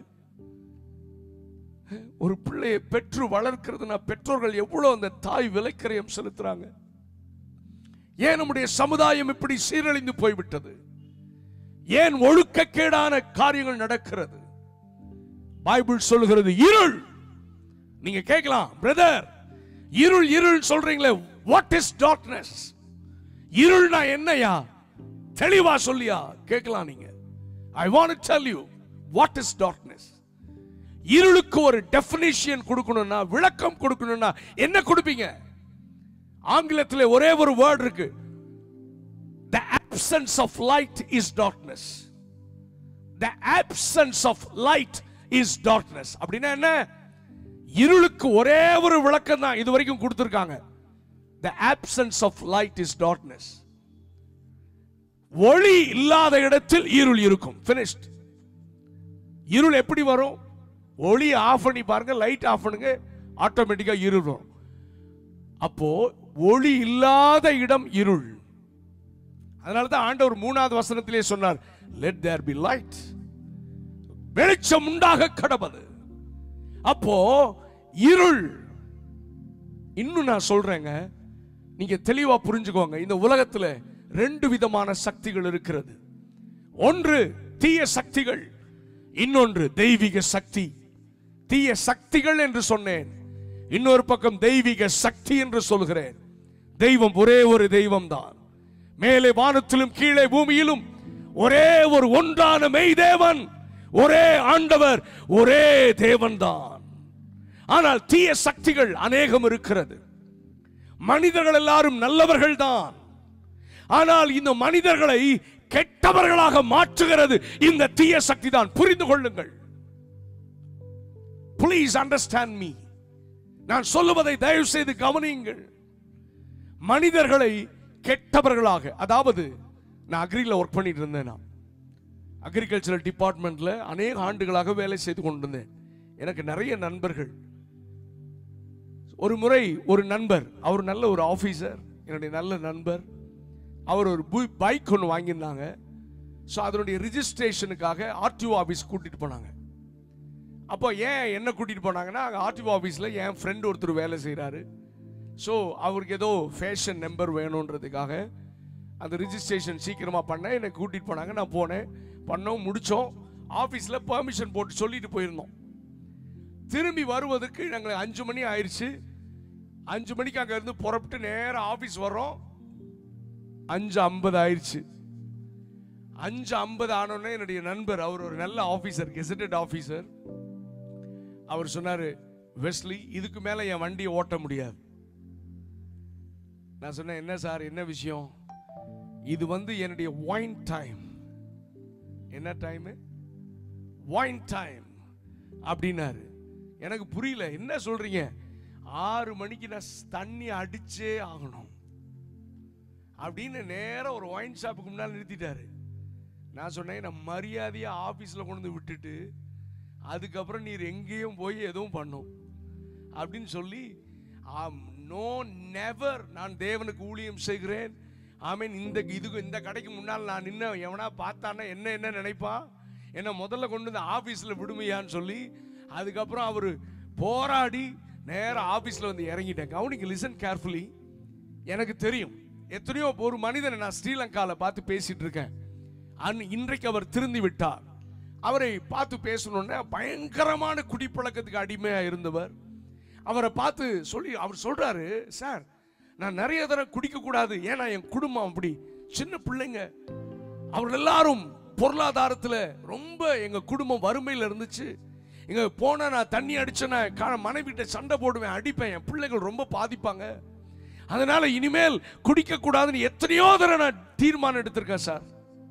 A: ஒரு பிள்ளையை பெற்று வளர்க்கிறதுனா பெற்றோர்கள் எவ்வளவு அந்த தாய் விலைக்கரையம் செலுத்துறாங்க ஏன் நம்முடைய சமுதாயம் இப்படி சீரழிந்து போய்விட்டது ஏன் ஒழுக்கக்கேடான காரியங்கள் நடக்கிறது பைபிள் சொல்லுகிறது இருள் நீங்க கேட்கலாம் பிரதர் இருள் இருள் சொல்றீங்களே வாட் இஸ் டார்க்னஸ் இருள்னா என்னையா தெளிவா சொல்லியா கேட்கலாம் நீங்க I want tell you what is darkness இருளுக்கு ஒரு டெஃபினிஷன் கொடுக்கணும்னா விளக்கம் கொடுக்கணும்னா என்ன கொடுப்பீங்க ஆங்கிலத்தில் ஒரே ஒரு வேர்ட் இருக்கு the absence of light is darkness the absence of light is darkness அப்படின்னா என்ன இருளுக்கு ஒரே ஒரு விளக்கம் தான் இது வரைக்கும் கொடுத்திருக்காங்க the absence of light is darkness ஒளி இல்லாத இடத்தில் இருள் இருக்கும் finished இருள் எப்படி வரும் ஒளி ஆஃப் பண்ணி பாருங்க லைட் ஆஃப் பண்ணுங்க ஆட்டோமேட்டிக்கா இருள் வரும் அப்போ ஒளி இல்லாத இடம் இருள் அதனால தான் ஆண்டவர் மூணாவது வசனத்திலே சொன்னார் லெட் தேர் பி லைட் வெளிச்சம் உண்டாக கடவது அப்போ இருள் இன்னும் நான் சொல்றேங்க நீங்க தெளிவா புரிஞ்சுக்கோங்க இந்த உலகத்துல ரெண்டு விதமான சக்திகள் இருக்கிறது ஒன்று தீய சக்திகள் இன்னொன்று தெய்வீக சக்தி தீய சக்திகள் என்று சொன்னேன் இன்னொரு பக்கம் தெய்வீக சக்தி என்று சொல்கிறேன் தெய்வம் ஒரே ஒரு தெய்வம் தான் மேலே வானத்திலும் கீழே பூமியிலும் ஒரே ஒரு ஒன்றான மெய் தேவன் ஒரே ஆண்டவர் ஒரே தேவன் தான் ஆனால் தீய சக்திகள் அநேகம் இருக்கிறது மனிதர்கள் எல்லாரும் நல்லவர்கள் தான் ஆனால் இந்த மனிதர்களை கெட்டவர்களாக மாற்றுகிறது இந்த தீய சக்தி தான் புரிந்து கொள்ளுங்கள் ப்ளீஸ் அண்டர்ஸ்டாண்ட் மீ நான் சொல்லுவதை தயவு செய்து கவனியுங்கள் மனிதர்களை கெட்டவர்களாக அதாவது நான் அக்ரியில் ஒர்க் பண்ணிட்டு இருந்தேன் நான் அக்ரிகல்ச்சரல் டிபார்ட்மெண்ட்ல அநேக ஆண்டுகளாக வேலை செய்து கொண்டிருந்தேன் எனக்கு நிறைய நண்பர்கள் ஒரு முறை ஒரு நண்பர் அவர் நல்ல ஒரு ஆபீசர் என்னுடைய நல்ல நண்பர் அவர் ஒரு பைக் ஒன்று வாங்கியிருந்தாங்க ஸோ அதனுடைய ரிஜிஸ்ட்ரேஷனுக்காக ஆர்டிஓ ஆஃபீஸ் கூட்டிட்டு போனாங்க அப்போ ஏன் என்ன கூட்டிட்டு போனாங்கன்னா அங்கே ஆர்டிஓ ஆஃபீஸில் என் ஃப்ரெண்ட் ஒருத்தர் வேலை செய்கிறாரு ஸோ அவருக்கு ஏதோ ஃபேஷன் நம்பர் வேணுன்றதுக்காக அந்த ரிஜிஸ்ட்ரேஷன் சீக்கிரமாக பண்ண என்னை கூட்டிட்டு போனாங்க நான் போனேன் பண்ணோம் முடித்தோம் ஆஃபீஸில் பெர்மிஷன் போட்டு சொல்லிட்டு போயிருந்தோம் திரும்பி வருவதற்கு நாங்கள் அஞ்சு மணி ஆயிடுச்சு அஞ்சு மணிக்கு அங்க இருந்து புறப்பட்டு நேரா ஆபீஸ் வர்றோம் அஞ்சு ஐம்பது ஆயிடுச்சு அஞ்சு ஐம்பது ஆனோடனே என்னுடைய நண்பர் அவர் ஒரு நல்ல ஆபீசர் கெசட்டட் ஆபீசர் அவர் சொன்னாரு வெஸ்லி இதுக்கு மேல என் வண்டியை ஓட்ட முடியாது நான் சொன்னேன் என்ன சார் என்ன விஷயம் இது வந்து என்னுடைய ஒயின் டைம் என்ன டைம் ஒயின் டைம் அப்படின்னாரு எனக்கு புரியல என்ன சொல்றீங்க ஆறு மணிக்கு நான் ஸ்- தண்ணி அடிச்சே ஆகணும் அப்படின்னு நேரா ஒரு ஒயின் ஷாப்புக்கு முன்னால் நிறுத்திட்டாரு நான் சொன்னேன் நான் மரியாதையா ஆபீஸ்ல கொண்டு வந்து விட்டுட்டு அதுக்கப்புறம் நீர் எங்கேயும் போய் எதுவும் பண்ணும் அப்படின்னு சொல்லி நோ நெவர் நான் தேவனுக்கு ஊழியம் செய்கிறேன் ஆமீன் இந்த இதுக்கு இந்த கடைக்கு முன்னால் நான் நின்ன எவனா பார்த்தானா என்ன என்ன நினைப்பான் என்ன முதல்ல கொண்டு வந்து ஆபீஸ்ல விடுமையான்னு சொல்லி அதுக்கப்புறம் அவர் போராடி நேரா ஆபீஸ்ல வந்து இறங்கிட்டேன் கவனிக்க லிசன் கேர்ஃபுல்லி எனக்கு தெரியும் எத்தனையோ ஒரு மனிதனை நான் ஸ்ரீலங்கால பார்த்து பேசிட்டு இருக்கேன் அன் இன்றைக்கு அவர் திருந்தி விட்டார் அவரை பார்த்து பேசணும்னா பயங்கரமான குடிப்பழக்கத்துக்கு அடிமையா இருந்தவர் அவரை பார்த்து சொல்லி அவர் சொல்றாரு சார் நான் நிறைய தடவை குடிக்க கூடாது ஏன்னா என் குடும்பம் அப்படி சின்ன பிள்ளைங்க அவர்கள் எல்லாரும் பொருளாதாரத்துல ரொம்ப எங்க குடும்பம் வறுமையில இருந்துச்சு எங்க போனா நான் தண்ணி அடிச்சேன்னா க- மனைவிட்ட சண்டை போடுவேன் அடிப்பேன் என் பிள்ளைகள் ரொம்ப பாதிப்பாங்க அதனால இனிமேல் குடிக்க கூடாதுன்னு எத்தனையோ தடவை நான் தீர்மானம் எடுத்திருக்கேன் சார்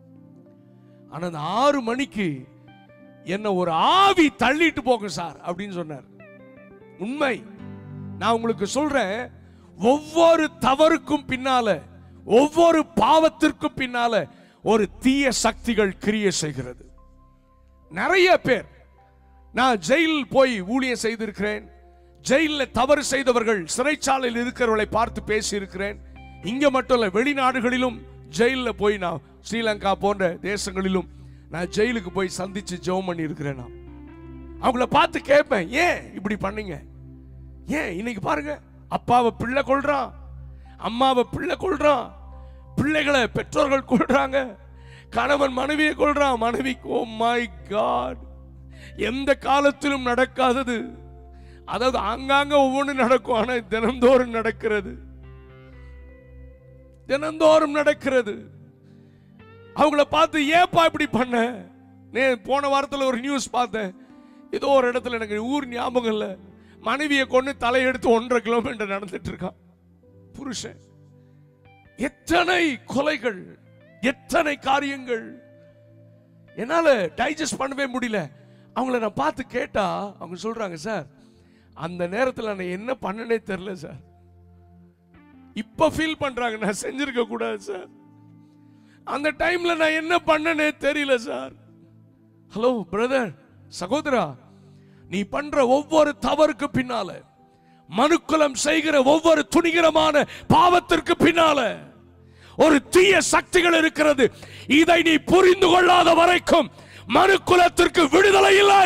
A: ஆனா அந்த ஆறு மணிக்கு என்ன ஒரு ஆவி தள்ளிட்டு போகும் சார் அப்படின்னு சொன்னார் உண்மை நான் உங்களுக்கு சொல்றேன் ஒவ்வொரு தவறுக்கும் பின்னால ஒவ்வொரு பாவத்திற்கும் பின்னால ஒரு தீய சக்திகள் கிரிய செய்கிறது நிறைய பேர் நான் ஜெயில் போய் ஊழியம் செய்திருக்கிறேன் ஜெயிலில் தவறு செய்தவர்கள் சிறைச்சாலையில் இருக்கிறவர்களை பார்த்து பேசி இருக்கிறேன் இங்க மட்டும் இல்ல வெளிநாடுகளிலும் ஜெயிலில் போய் நான் ஸ்ரீலங்கா போன்ற தேசங்களிலும் நான் ஜெயிலுக்கு போய் சந்திச்சு ஜெபம் பண்ணி இருக்கிறேன் நான் அவங்கள பார்த்து கேட்பேன் ஏன் இப்படி பண்ணீங்க ஏன் இன்னைக்கு பாருங்க அப்பாவை பிள்ளை கொள்றான் அம்மாவை பிள்ளை கொள்றான் பிள்ளைகளை பெற்றோர்கள் கொள்றாங்க கணவன் மனைவியை கொள்றான் மனைவி ஓ மை காட் எந்த காலத்திலும் நடக்காதது அதாவது ஆங்காங்க ஒவ்வொன்று நடக்கும் ஆனா தினந்தோறும் நடக்கிறது தினந்தோறும் நடக்கிறது அவங்கள பார்த்து ஏப்பா இப்படி பண்ண நே போன வாரத்துல ஒரு நியூஸ் பார்த்தேன் ஏதோ ஒரு இடத்துல எனக்கு ஊர் ஞாபகம் இல்லை மனைவியை கொண்டு தலையெடுத்து ஒன்றரை கிலோமீட்டர் நடந்துட்டு இருக்கான் புருஷன் எத்தனை கொலைகள் எத்தனை காரியங்கள் என்னால டைஜஸ்ட் பண்ணவே முடியல அவங்கள நான் பார்த்து கேட்டா அவங்க சொல்றாங்க சார் அந்த நேரத்தில் நான் என்ன பண்ணனே தெரியல சார் இப்ப ஃபீல் பண்றாங்க நான் செஞ்சிருக்க கூடாது சார் அந்த டைம்ல நான் என்ன பண்ணனே தெரியல சார் ஹலோ பிரதர் சகோதரா நீ பண்ற ஒவ்வொரு தவறுக்கு பின்னால மனுக்குலம் செய்கிற ஒவ்வொரு துணிகரமான பாவத்திற்கு பின்னால ஒரு தீய சக்திகள் இருக்கிறது இதை நீ புரிந்து கொள்ளாத வரைக்கும் மனுக்குலத்திற்கு விடுதலை இல்லை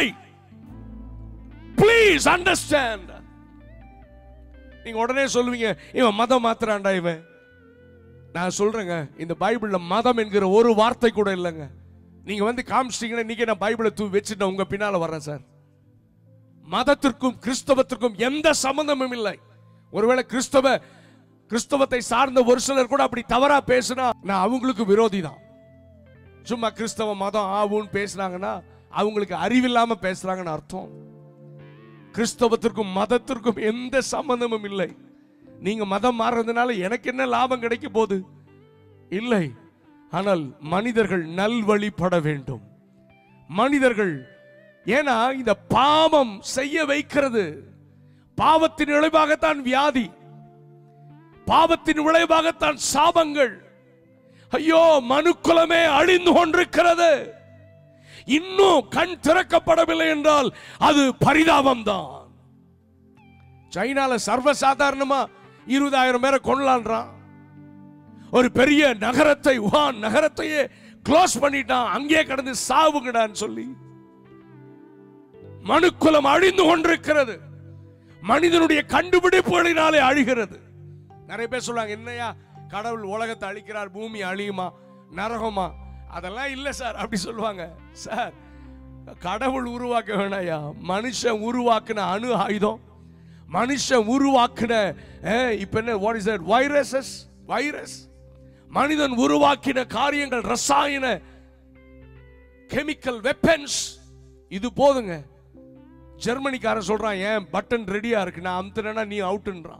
A: ப்ளீஸ் அண்டர்ஸ்டாண்ட் நீங்க உடனே சொல்லுவீங்க இவன் மதம் மாத்துறான்டா இவன் நான் சொல்றேங்க இந்த பைபிள்ல மதம் என்கிற ஒரு வார்த்தை கூட இல்லைங்க நீங்க வந்து காமிச்சிட்டீங்கன்னா இன்னைக்கு நான் பைபிளை தூ வச்சுட்டு உங்க பின்னால வர்றேன் சார் மதத்திற்கும் கிறிஸ்தவத்திற்கும் எந்த சம்பந்தமும் இல்லை ஒருவேளை கிறிஸ்தவ கிறிஸ்தவத்தை சார்ந்த ஒரு சிலர் கூட அப்படி தவறா பேசினா நான் அவங்களுக்கு விரோதி தான் சும்மா கிறிஸ்தவ மதம் ஆவுன்னு பேசுனாங்கன்னா அவங்களுக்கு அறிவில்லாம பேசுறாங்கன்னு அர்த்தம் கிறிஸ்தவத்திற்கும் மதத்திற்கும் எந்த சம்பந்தமும் இல்லை நீங்க மதம் மாறுறதுனால எனக்கு என்ன லாபம் கிடைக்க போகுது இல்லை ஆனால் மனிதர்கள் நல்வழிப்பட வேண்டும் மனிதர்கள் ஏன்னா இந்த பாவம் செய்ய வைக்கிறது பாவத்தின் விளைவாகத்தான் வியாதி பாவத்தின் விளைவாகத்தான் சாபங்கள் ஐயோ மனுக்குலமே அழிந்து கொண்டிருக்கிறது இன்னும் கண் திறக்கப்படவில்லை என்றால் அது பரிதாபம் தான் சைனால சர்வசாதாரணமா இருபதாயிரம் பேரை கொள்ளலான்றான் ஒரு பெரிய நகரத்தை உஹான் நகரத்தையே க்ளோஸ் பண்ணிட்டான் அங்கே கடந்து சாவுங்கடான்னு சொல்லி மனுக்குலம் அழிந்து கொண்டிருக்கிறது மனிதனுடைய கண்டுபிடிப்புகளினாலே அழிகிறது நிறைய பேர் சொல்லுவாங்க என்னையா கடவுள் உலகத்தை அழிக்கிறார் பூமி அழியுமா நரகமா அதெல்லாம் இல்லை சார் அப்படி சொல்லுவாங்க சார் கடவுள் உருவாக்க வேணாயா மனுஷன் உருவாக்குன அணு ஆயுதம் மனுஷன் உருவாக்குன அஹ், இப்ப என்ன what is that viruses virus மனிதன் உருவாக்கின காரியங்கள் ரசாயன கெமிக்கல் வெப்பன்ஸ் இது போதுங்க ஜெர்மனிக்காரன் சொல்றான் ஏன் பட்டன் ரெடியா இருக்கு நான் அமுத்துனா நீ அவுட்டுன்றான்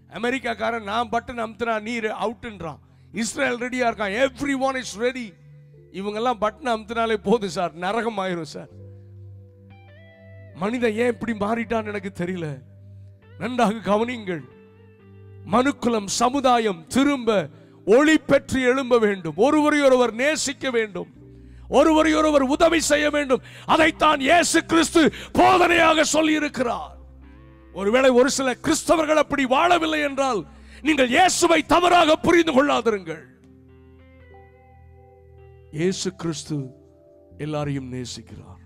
A: அமெரிக்காக்காரன் நான் பட்டன் அமுத்துனா நீ அவுட்டுன்றான் இஸ்ரேல் ரெடியா இருக்கான் எவ்ரி ஒன் இஸ் ரெடி இவங்கெல்லாம் பட்டன் அமுத்துனாலே போதும் சார் நரகம் ஆயிரும் சார் மனிதன் ஏன் இப்படி மாறிட்டான்னு எனக்கு தெரியல நன்றாக கவனிங்கள் மனுக்குலம் சமுதாயம் திரும்ப ஒளி பெற்று எழும்ப வேண்டும் ஒருவரை ஒருவர் நேசிக்க வேண்டும் ஒருவரை ஒருவர் உதவி செய்ய வேண்டும் அதைத்தான் இயேசு கிறிஸ்து போதனையாக சொல்லி இருக்கிறார் ஒருவேளை ஒரு சில கிறிஸ்தவர்கள் அப்படி வாழவில்லை என்றால் நீங்கள் இயேசுவை தவறாக புரிந்து கொள்ளாதிருங்கள் இயேசு கிறிஸ்து எல்லாரையும் நேசிக்கிறார்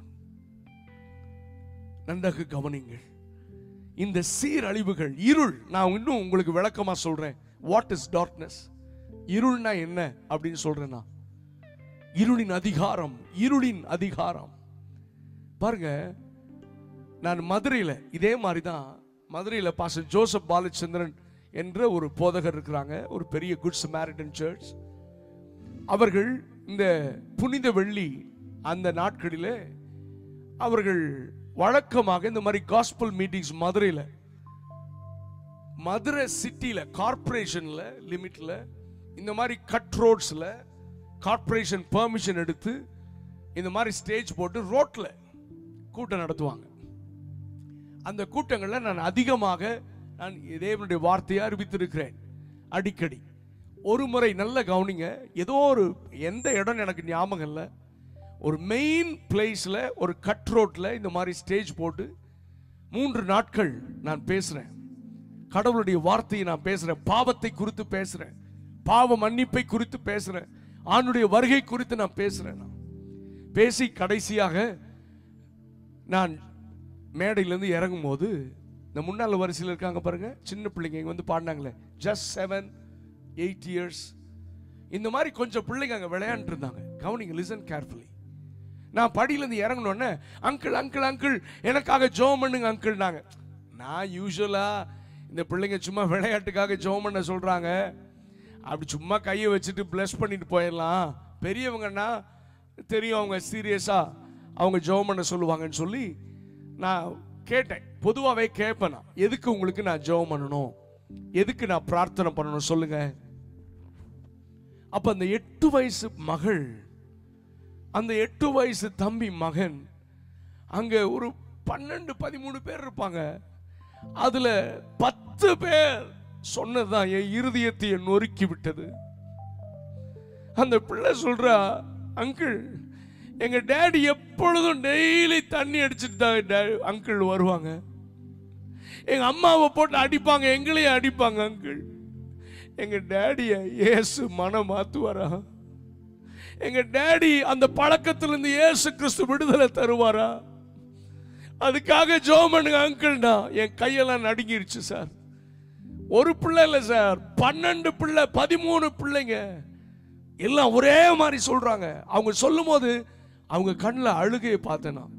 A: நன்றாக கவனிங்கள் இந்த சீரழிவுகள் இருள் நான் இன்னும் உங்களுக்கு விளக்கமா சொல்றேன் வாட் இஸ் டார்க்னஸ் இருள்னா என்ன அப்படின்னு சொல்றேன் நான் இருளின் அதிகாரம் இருளின் அதிகாரம் பாருங்க நான் மதுரையில் இதே மாதிரி தான் மதுரையில் பாஸ்டர் ஜோசப் பாலச்சந்திரன் என்ற ஒரு போதகர் இருக்கிறாங்க ஒரு பெரிய குட் சமாரிட்டன் சர்ச் அவர்கள் இந்த புனித வெள்ளி அந்த நாட்களிலே அவர்கள் வழக்கமாக இந்த மாதிரி காஸ்பல் மீட்டிங்ஸ் மதுரையில் மதுரை சிட்டியில் கார்ப்பரேஷனில் லிமிட்டில் இந்த மாதிரி கட் ரோட்ஸில் கார்ப்பரேஷன் பெர்மிஷன் எடுத்து இந்த மாதிரி ஸ்டேஜ் போட்டு ரோட்டில் கூட்டம் நடத்துவாங்க அந்த கூட்டங்களில் நான் அதிகமாக நான் தேவனுடைய வார்த்தையை அறிவித்திருக்கிறேன் அடிக்கடி ஒரு முறை நல்ல கவனிங்க ஏதோ ஒரு எந்த இடம் எனக்கு ஞாபகம் இல்லை ஒரு மெயின் பிளேஸில் ஒரு கட் ரோட்டில் இந்த மாதிரி ஸ்டேஜ் போட்டு மூன்று நாட்கள் நான் பேசுகிறேன் கடவுளுடைய வார்த்தையை நான் பேசுகிறேன் பாவத்தை குறித்து பேசுகிறேன் பாவ மன்னிப்பை குறித்து பேசுகிறேன் ஆணுடைய வருகை குறித்து நான் பேசுகிறேன் நான் பேசி கடைசியாக நான் மேடையிலேருந்து இறங்கும் போது இந்த முன்னாள் வரிசையில் இருக்காங்க பாருங்க சின்ன பிள்ளைங்க இங்கே வந்து பாடினாங்களே ஜஸ்ட் செவன் எயிட் இயர்ஸ் இந்த மாதிரி கொஞ்சம் பிள்ளைங்க அங்கே விளையாண்டு இருந்தாங்க கவனிங்க லிசன் கேர்ஃபுல்லி நான் படியிலேருந்து இறங்கினோடனே அங்கிள் அங்கிள் அங்கிள் எனக்காக ஜோம் பண்ணுங்க அங்கிள் நாங்க நான் யூஸ்வலா இந்த பிள்ளைங்க சும்மா விளையாட்டுக்காக ஜோம் பண்ண சொல்றாங்க அப்படி சும்மா கையை வச்சுட்டு ப்ளஸ் பண்ணிட்டு போயிடலாம் பெரியவங்கன்னா தெரியும் அவங்க சீரியஸா அவங்க ஜோம் பண்ண சொல்லுவாங்கன்னு சொல்லி நான் கேட்டேன் பொதுவாகவே கேட்பேன் நான் எதுக்கு உங்களுக்கு நான் ஜெபம் பண்ணணும் எதுக்கு நான் பிரார்த்தனை பண்ணணும் சொல்லுங்க அப்ப அந்த எட்டு வயசு மகள் அந்த எட்டு வயசு தம்பி மகன் அங்க ஒரு பன்னெண்டு பதிமூணு பேர் இருப்பாங்க அதுல பத்து பேர் சொன்னதுதான் என் இருதயத்தை நொறுக்கி விட்டது அந்த பிள்ளை சொல்றா அங்கிள் எங்க டேடி எப்பொழுதும் டெய்லி தண்ணி அடிச்சுட்டு தான் அங்கிள் வருவாங்க எங்க அம்மாவை போட்டு அடிப்பாங்க எங்களையும் அடிப்பாங்க அங்கிள் எங்க டேடிய இயேசு மனம் மாத்துவாரா எங்க டேடி அந்த பழக்கத்திலிருந்து இயேசு கிறிஸ்து விடுதலை தருவாரா அதுக்காக ஜோம் பண்ணுங்க அங்கிள்னா என் கையெல்லாம் நடுங்கிருச்சு சார் ஒரு பிள்ளை இல்லை சார் பன்னெண்டு பிள்ளை பதிமூணு பிள்ளைங்க எல்லாம் ஒரே மாதிரி சொல்றாங்க அவங்க சொல்லும் போது அவங்க கண்ணில் அழுகையை பார்த்தேன் நான்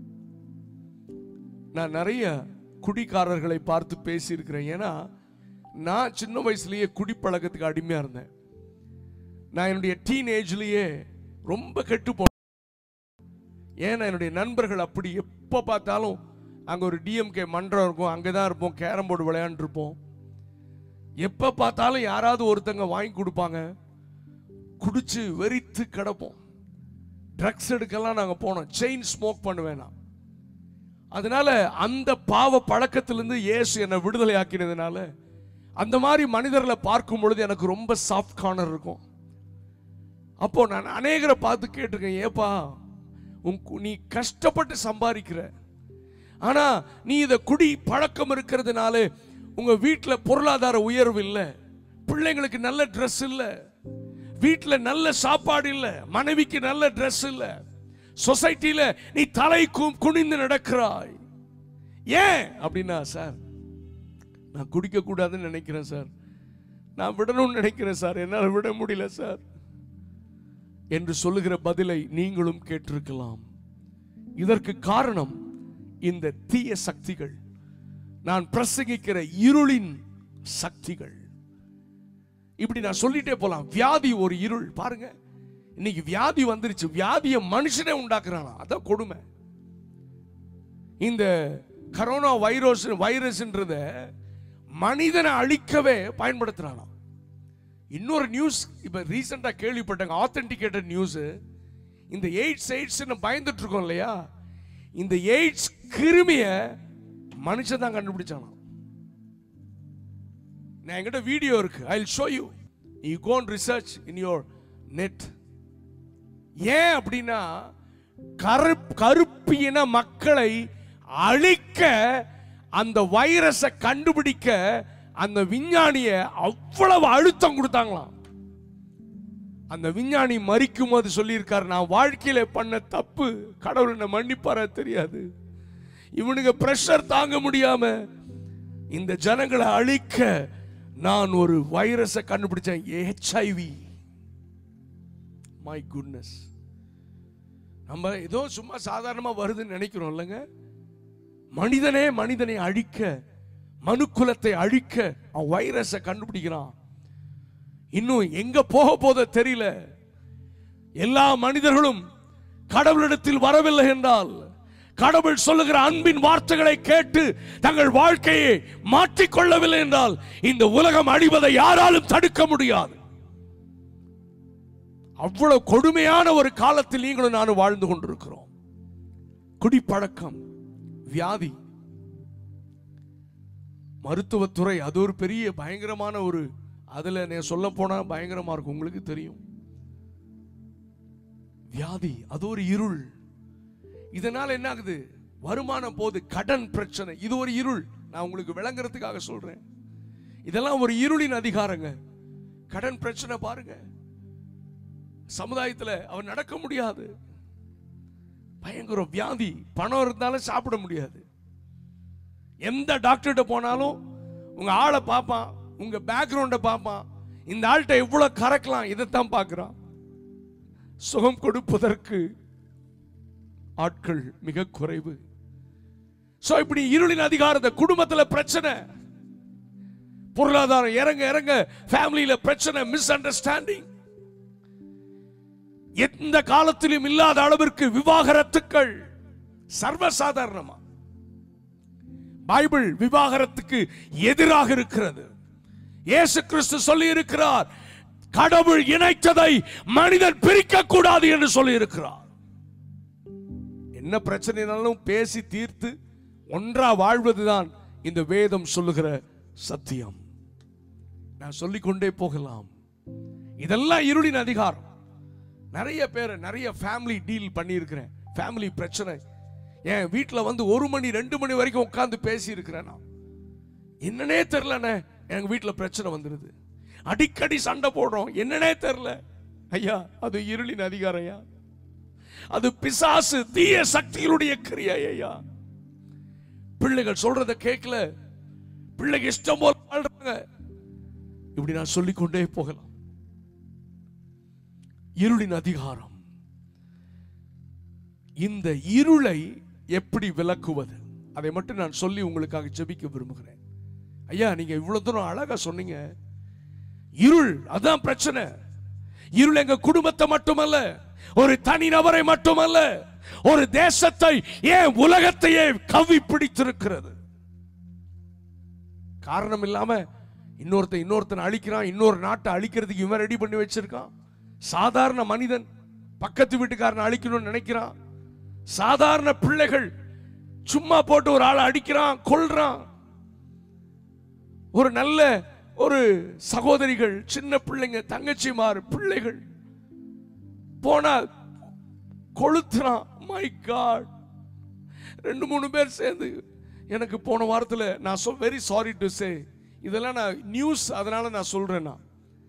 A: நான் நிறைய குடிக்காரர்களை பார்த்து பேசியிருக்கிறேன் ஏன்னா நான் சின்ன வயசுலயே குடிப்பழக்கத்துக்கு அடிமையா இருந்தேன் நான் என்னுடைய டீன் ஏஜ்லயே ரொம்ப கெட்டு போனேன் ஏன்னா என்னுடைய நண்பர்கள் அப்படி எப்போ பார்த்தாலும் அங்கே ஒரு டிஎம்கே மன்றம் இருக்கும் அங்கே தான் இருப்போம் கேரம் போர்டு விளையாண்டுருப்போம் எப்போ பார்த்தாலும் யாராவது ஒருத்தங்க வாங்கி கொடுப்பாங்க குடிச்சு வெறித்து கிடப்போம் ட்ரக்ஸ் எடுக்கலாம் நாங்கள் போனோம் செயின் ஸ்மோக் பண்ணுவேன் நான் அதனால அந்த பாவ பழக்கத்திலிருந்து இயேசு என்னை விடுதலை ஆக்கினதுனால அந்த மாதிரி மனிதர்களை பார்க்கும் பொழுது எனக்கு ரொம்ப சாஃப்ட் கார்னர் இருக்கும் அப்போ நான் அநேகரை பார்த்து கேட்டிருக்கேன் ஏப்பா உன் கு- நீ கஷ்டப்பட்டு சம்பாதிக்கிற ஆனா நீ இத குடி பழக்கம் இருக்கிறதுனால உங்க வீட்டுல பொருளாதார உயர்வு இல்லை பிள்ளைங்களுக்கு நல்ல ட்ரெஸ் இல்லை வீட்டுல நல்ல சாப்பாடு இல்லை மனைவிக்கு நல்ல ட்ரெஸ் இல்லை சொசைட்டில நீ தலை கு- குனிந்து நடக்கிறாய் ஏன் அப்படின்னா சார் நான் குடிக்க கூடாதுன்னு நினைக்கிறேன் சார் நான் விடணும்னு நினைக்கிறேன் சார் என்னால் விட முடியல சார் என்று சொல்லுகிற பதிலை நீங்களும் கேட்டிருக்கலாம் இதற்கு காரணம் இந்த தீய சக்திகள் நான் பிரசங்கிக்கிற இருளின் சக்திகள் இப்படி நான் சொல்லிட்டே போலாம் வியாதி ஒரு இருள் பாருங்க இன்னைக்கு வியாதி வந்துருச்சு வியாதியை மனுஷனே உண்டாக்குறானா அதான் கொடுமை இந்த கரோனா வைரஸ் வைரஸ்ன்றத மனிதனை அழிக்கவே பயன்படுத்துறானாம் இன்னொரு நியூஸ் இப்ப ரீசெண்டா கேள்விப்பட்டாங்க ஆத்தென்டிகேட்டட் நியூஸ் இந்த எய்ட்ஸ் எய்ட்ஸ் பயந்துட்டு இருக்கோம் இல்லையா இந்த எய்ட்ஸ் கிருமிய மனுஷன் தான் கண்டுபிடிச்சானாம் நான் என்கிட்ட வீடியோ இருக்கு I show you you gone research in your net ஏன் அப்படின்னா கருப் கருப்பின மக்களை அழிக்க அந்த வைரஸை கண்டுபிடிக்க அந்த விஞ்ஞானிய அவ்வளவு அழுத்தம் கொடுத்தாங்களாம் அந்த விஞ்ஞானி மறிக்கும் போது சொல்லியிருக்காரு நான் வாழ்க்கையில பண்ண தப்பு கடவுள் என்ன மன்னிப்பாரா தெரியாது இவனுங்க பிரஷர் தாங்க முடியாம இந்த ஜனங்களை அழிக்க நான் ஒரு வைரஸை கண்டுபிடிச்சேன் ஹெச்ஐவி மை குட்னஸ் நம்ம ஏதோ சும்மா சாதாரணமா வருதுன்னு நினைக்கிறோம் இல்லைங்க மனிதனே மனிதனை அழிக்க மனுக்குலத்தை அழிக்க அவன் வைரஸை கண்டுபிடிக்கிறான் இன்னும் எங்க போக போத தெரியல எல்லா மனிதர்களும் கடவுளிடத்தில் வரவில்லை என்றால் கடவுள் சொல்லுகிற அன்பின் வார்த்தைகளை கேட்டு தங்கள் வாழ்க்கையை மாற்றிக்கொள்ளவில்லை என்றால் இந்த உலகம் அழிவதை யாராலும் தடுக்க முடியாது அவ்வளவு கொடுமையான ஒரு காலத்தில் நீங்களும் நானும் வாழ்ந்து கொண்டிருக்கிறோம் குடிப்பழக்கம் வியாதி மருத்துவத்துறை அது ஒரு பெரிய பயங்கரமான ஒரு அதுல நான் சொல்ல போனா பயங்கரமா இருக்கும் உங்களுக்கு தெரியும் வியாதி அது ஒரு இருள் இதனால என்ன ஆகுது வருமானம் போது கடன் பிரச்சனை இது ஒரு இருள் நான் உங்களுக்கு விளங்குறதுக்காக சொல்றேன் இதெல்லாம் ஒரு இருளின் அதிகாரங்க கடன் பிரச்சனை பாருங்க சமுதாயத்துல அவன் நடக்க முடியாது பயங்கர வியாதி பணம் இருந்தாலும் சாப்பிட முடியாது எந்த டாக்டர்கிட்ட போனாலும் உங்க ஆளை பார்ப்பான் உங்க பேக்ரவுண்டை பார்ப்பான் இந்த ஆள்கிட்ட எவ்வளவு கறக்கலாம் இதைத்தான் பார்க்கிறான் சுகம் கொடுப்பதற்கு ஆட்கள் மிக குறைவு சோ இப்படி இருளின் அதிகாரத்தை குடும்பத்துல பிரச்சனை பொருளாதாரம் இறங்க இறங்க ஃபேமிலியில பிரச்சனை மிஸ் அண்டர்ஸ்டாண்டிங் எந்த காலத்திலும் இல்லாத அளவிற்கு விவாகரத்துக்கள் சர்வசாதாரணமா பைபிள் விவாகரத்துக்கு எதிராக இருக்கிறது இயேசு கிறிஸ்து சொல்லி இருக்கிறார் கடவுள் இணைத்ததை மனிதன் பிரிக்க கூடாது என்று சொல்லி இருக்கிறார் என்ன பிரச்சனைனாலும் பேசி தீர்த்து ஒன்றா வாழ்வதுதான் இந்த வேதம் சொல்லுகிற சத்தியம் நான் சொல்லிக்கொண்டே போகலாம் இதெல்லாம் இருளின் அதிகாரம் நிறைய பேர் நிறைய ஃபேமிலி டீல் பண்ணியிருக்கிறேன் ஃபேமிலி பிரச்சனை என் வீட்டில் வந்து ஒரு மணி ரெண்டு மணி வரைக்கும் உட்காந்து பேசி இருக்கிறேன் நான் என்னன்னே தெரிலண்ணே எங்க வீட்டில் பிரச்சனை வந்துடுது அடிக்கடி சண்டை போடுறோம் என்னன்னே தெரில ஐயா அது இருளின் அதிகாரம் ஐயா அது பிசாசு தீய சக்திகளுடைய கிரியை ஐயா பிள்ளைகள் சொல்றத கேட்கல பிள்ளைங்க இஷ்டம் போல வாழ்றாங்க இப்படி நான் சொல்லிக்கொண்டே போகலாம் இருளின் அதிகாரம் இந்த இருளை எப்படி விளக்குவது அதை மட்டும் நான் சொல்லி உங்களுக்காக ஜெபிக்க விரும்புகிறேன் ஐயா நீங்க இவ்வளவு தூரம் அழகா சொன்னீங்க இருள் அதான் பிரச்சனை இருள் எங்க குடும்பத்தை மட்டுமல்ல ஒரு தனி நபரை மட்டுமல்ல ஒரு தேசத்தை ஏன் உலகத்தையே கவி பிடித்திருக்கிறது காரணம் இல்லாம இன்னொருத்தன் இன்னொருத்தன் அழிக்கிறான் இன்னொரு நாட்டை அழிக்கிறதுக்கு இவன் ரெடி பண்ணி வச்சிருக்கான் சாதாரண மனிதன் பக்கத்து வீட்டுக்காரனை அழிக்கணும்னு நினைக்கிறான் சாதாரண பிள்ளைகள் சும்மா போட்டு ஒரு ஆளை அடிக்கிறான் கொல்றான் ஒரு நல்ல ஒரு சகோதரிகள் சின்ன பிள்ளைங்க தங்கச்சிமார் பிள்ளைகள் போனா கொளுத்துறான் மை காட் ரெண்டு மூணு பேர் சேர்ந்து எனக்கு போன வாரத்துல நான் சொல் வெரி சாரி டு சே இதெல்லாம் நான் நியூஸ் அதனால நான் சொல்றேன் நான்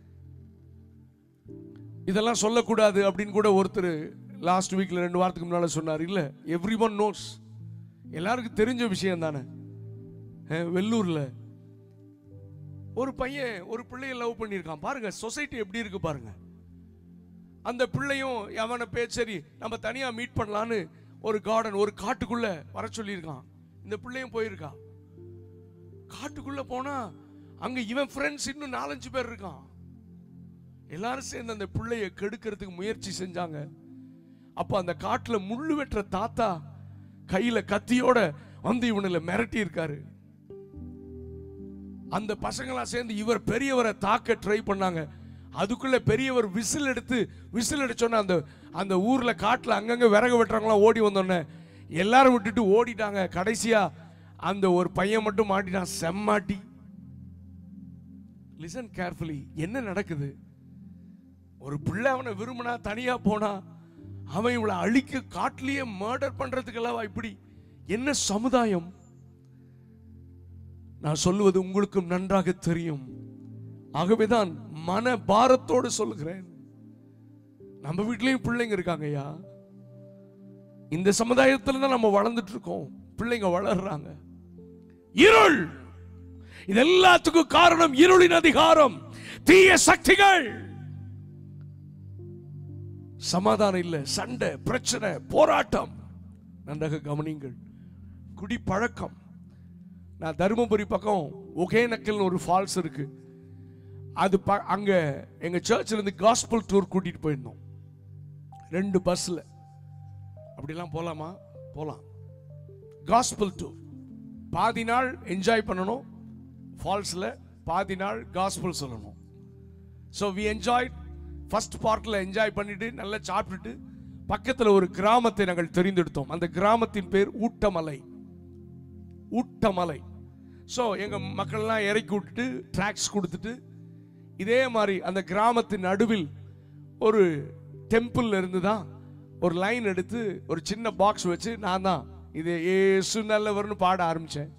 A: இதெல்லாம் சொல்லக்கூடாது அப்படின்னு கூட ஒருத்தர் லாஸ்ட் வீக்ல ரெண்டு வாரத்துக்கு முன்னால சொன்னார் இல்ல எவ்ரி ஒன் நோட்ஸ் எல்லாருக்கும் தெரிஞ்ச விஷயம் தானே அஹ், வெள்ளூர்ல ஒரு பையன் ஒரு பிள்ளைய லவ் பண்ணியிருக்கான் பாருங்க சொசைட்டி எப்படி இருக்கு பாருங்க அந்த பிள்ளையும் அவனை பேர் சரி நம்ம தனியா மீட் பண்ணலான்னு ஒரு கார்டன் ஒரு காட்டுக்குள்ள வர சொல்லியிருக்கான் இந்த பிள்ளையும் போயிருக்கா காட்டுக்குள்ள போனா அங்க இவன் ஃப்ரெண்ட்ஸ் இன்னும் நாலஞ்சு பேர் இருக்கான் எல்லாரும் சேர்ந்து அந்த பிள்ளைய கெடுக்கிறதுக்கு முயற்சி செஞ்சாங்க அப்ப அந்த காட்டுல முள்ளு வெட்டுற தாத்தா கையில கத்தியோட வந்து இவனுல மிரட்டி இருக்காரு அந்த பசங்களாம் சேர்ந்து இவர் பெரியவரை தாக்க ட்ரை பண்ணாங்க அதுக்குள்ள பெரியவர் விசில் எடுத்து விசில் அடிச்சோன்னே அந்த அந்த ஊர்ல காட்டுல அங்கங்க விறகு வெட்டுறவங்களாம் ஓடி வந்தோடனே எல்லாரும் விட்டுட்டு ஓடிட்டாங்க கடைசியா அந்த ஒரு பையன் மட்டும் மாட்டினான் செம்மாட்டி லிசன் கேர்ஃபுல்லி என்ன நடக்குது ஒரு பிள்ளை அவனை விரும்பினா தனியா போனா அவன் இவளை அழிக்க காட்டிலேயே மர்டர் பண்றதுக்கெல்லாம் இப்படி என்ன சமுதாயம் நான் சொல்லுவது உங்களுக்கும் நன்றாக தெரியும் ஆகவேதான் மன பாரத்தோடு சொல்லுகிறேன் நம்ம வீட்லயும் பிள்ளைங்க இருக்காங்க ஐயா இந்த சமுதாயத்துல தான் நம்ம வளர்ந்துட்டு இருக்கோம் பிள்ளைங்க வளர்றாங்க இருள் இது எல்லாத்துக்கும் காரணம் இருளின் அதிகாரம் தீய சக்திகள் சமாதானம் இல்லை சண்டை பிரச்சனை போராட்டம் நன்றாக கவனிங்கள் குடி பழக்கம் நான் தருமபுரி பக்கம் ஒகேனக்கல்னு ஒரு ஃபால்ஸ் இருக்கு அது ப- அங்க எங்க சர்ச்சில் இருந்து காஸ்பல் டூர் கூட்டிட்டு போயிருந்தோம் ரெண்டு பஸ்ல அப்படிலாம் போலாமா போலாம் காஸ்பல் டூர் பாதி நாள் என்ஜாய் பண்ணணும் ஃபால்ஸில் பாதி நாள் காஸ்பல் சொல்லணும் ஸோ வி என்ஜாய் ஃபர்ஸ்ட் பார்ட்டில் என்ஜாய் பண்ணிட்டு நல்லா சாப்பிட்டுட்டு பக்கத்தில் ஒரு கிராமத்தை நாங்கள் தெரிந்தெடுத்தோம் அந்த கிராமத்தின் பேர் ஊட்டமலை ஊட்டமலை ஸோ எங்கள் மக்கள்லாம் இறக்கி விட்டுட்டு ட்ராக்ஸ் கொடுத்துட்டு இதே மாதிரி அந்த கிராமத்தின் நடுவில் ஒரு டெம்பிள் இருந்து தான் ஒரு லைன் எடுத்து ஒரு சின்ன பாக்ஸ் வச்சு நான் தான் இது ஏசு நல்லவர்னு பாட ஆரம்பித்தேன்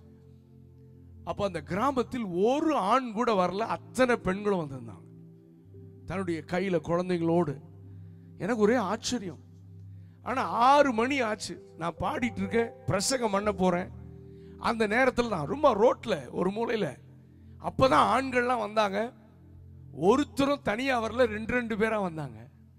A: அப்போ அந்த கிராமத்தில் ஒரு ஆண் கூட வரல அத்தனை பெண்களும் வந்திருந்தாங்க தன்னுடைய கையில் குழந்தைங்களோடு எனக்கு ஒரே ஆச்சரியம் ஆனால் ஆறு மணி ஆச்சு நான் பாடிட்டு இருக்கேன் பிரசங்கம் பண்ண போகிறேன் அந்த நேரத்தில் தான் ரொம்ப ரோட்டில் ஒரு மூலையில் அப்போ தான் ஆண்கள்லாம் வந்தாங்க ஒருத்தரும் தனியாக வரல ரெண்டு ரெண்டு பேராக வந்தாங்க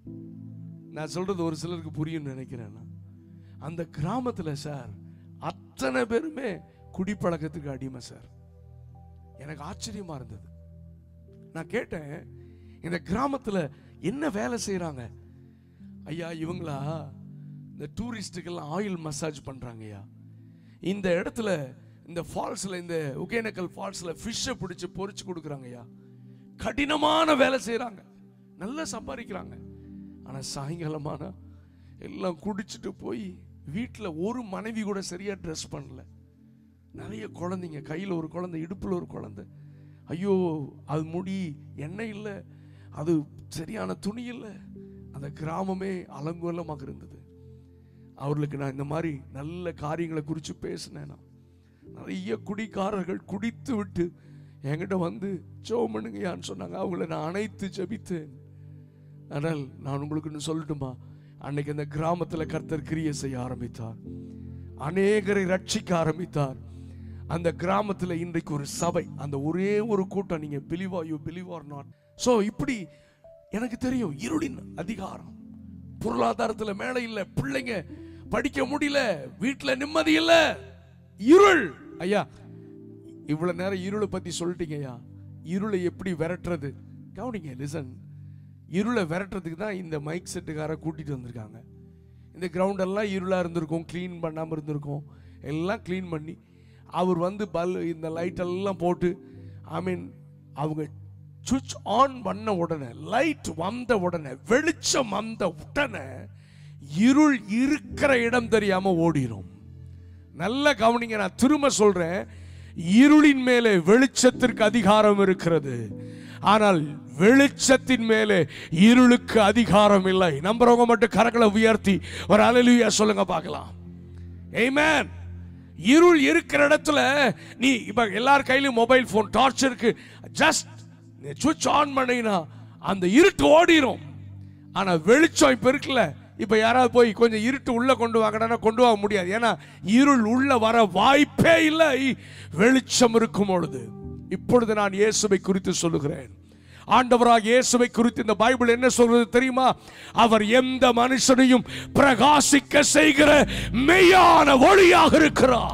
A: நான் சொல்றது ஒரு சிலருக்கு புரியும்னு நினைக்கிறேன் நான். அந்த கிராமத்தில் சார் அத்தனை பேருமே குடிப்பழக்கத்துக்கு அடிமை சார் எனக்கு ஆச்சரியமா இருந்தது நான் கேட்டேன் இந்த கிராமத்துல என்ன வேலை செய்றாங்க ஐயா இவங்களா இந்த டூரிஸ்டுக்கெல்லாம் ஆயில் மசாஜ் பண்றாங்க ஐயா இந்த இடத்துல இந்த ஃபால்ஸ்ல இந்த ஒகேனக்கல் ஃபால்ஸ்ல ஃபிஷ்ஷை பிடிச்சு பொரிச்சு கொடுக்குறாங்க ஐயா கடினமான வேலை செய்றாங்க நல்லா சம்பாதிக்கிறாங்க ஆனா சாயங்காலமானா எல்லாம் குடிச்சிட்டு போய் வீட்டில் ஒரு மனைவி கூட சரியா ட்ரெஸ் பண்ணல நிறைய குழந்தைங்க கையில் ஒரு குழந்தை இடுப்பில் ஒரு குழந்தை ஐயோ அது முடி எண்ணெய் இல்லை அது சரியான துணி இல்லை அந்த கிராமமே அலங்கோலமாக இருந்தது அவர்களுக்கு நான் இந்த மாதிரி நல்ல காரியங்களை குறித்து பேசினேன் நான் நிறைய குடிக்காரர்கள் குடித்து விட்டு என்கிட்ட வந்து ஜெபம் பண்ணுங்கயான்னு சொன்னாங்க அவங்கள நான் அணைத்து ஜெபித்தேன் ஆனால் நான் உங்களுக்கு ஒன்று சொல்லட்டுமா அன்னைக்கு அந்த கிராமத்தில் கர்த்தர் கிரியை செய்ய ஆரம்பித்தார் அநேகரை ரட்சிக்க ஆரம்பித்தார் அந்த கிராமத்தில் இன்றைக்கு ஒரு சபை அந்த ஒரே ஒரு கூட்டம் நீங்க பிலிவா you believe or not so இப்படி எனக்கு தெரியும் இருளின் அதிகாரம் பொருளாதாரத்தில் மேலே இல்லை பிள்ளைங்க படிக்க முடியல வீட்டில் நிம்மதி இல்லை இருள் ஐயா இவ்வளவு நேரம் இருளை பத்தி சொல்லிட்டீங்க ஐயா இருளை எப்படி விரட்டுறது கவனிங்க லிசன் இருளை விரட்டுறதுக்கு தான் இந்த மைக் செட்டுக்கார கூட்டிட்டு வந்திருக்காங்க இந்த கிரவுண்ட் எல்லாம் இருளா இருந்திருக்கும் க்ளீன் பண்ணாம இருந்திருக்கும் எல்லாம் க்ளீன் பண்ணி அவர் வந்து பல் இந்த லைட் எல்லாம் போட்டு ஐ மீன் அவங்க சுவிட்ச் ஆன் பண்ண உடனே லைட் வந்த உடனே வெளிச்சம் வந்த உடனே இருள் இருக்கிற இடம் தெரியாம ஓடிரும் நல்ல கவனிங்க நான் திரும்ப சொல்றேன் இருளின் மேலே வெளிச்சத்திற்கு அதிகாரம் இருக்கிறது ஆனால் வெளிச்சத்தின் மேலே இருளுக்கு அதிகாரம் இல்லை நம்புறவங்க மட்டும் கரங்களை உயர்த்தி ஒரு அலலுயா சொல்லுங்க பார்க்கலாம் Amen. இருள் இருக்கிற இடத்துல நீ இப்ப எல்லார் கையிலும் மொபைல் ஃபோன் டார்ச் இருக்கு ஜஸ்ட் சுவிட்ச் ஆன் பண்ணீங்கன்னா அந்த இருட்டு ஓடிரும் ஆனா வெளிச்சம் இப்ப இருக்குல்ல இப்ப யாராவது போய் கொஞ்சம் இருட்டு உள்ள கொண்டு வாங்கடா கொண்டு வாங்க முடியாது ஏன்னா இருள் உள்ள வர வாய்ப்பே இல்லை வெளிச்சம் இருக்கும் பொழுது இப்பொழுது நான் இயேசுவை குறித்து சொல்லுகிறேன் ஆண்டவராக இயேசுவை குறித்து இந்த பைபிள் என்ன சொல்றது தெரியுமா அவர் எந்த மனுஷனையும் பிரகாசிக்க செய்கிற மெய்யான ஒளியாக இருக்கிறார்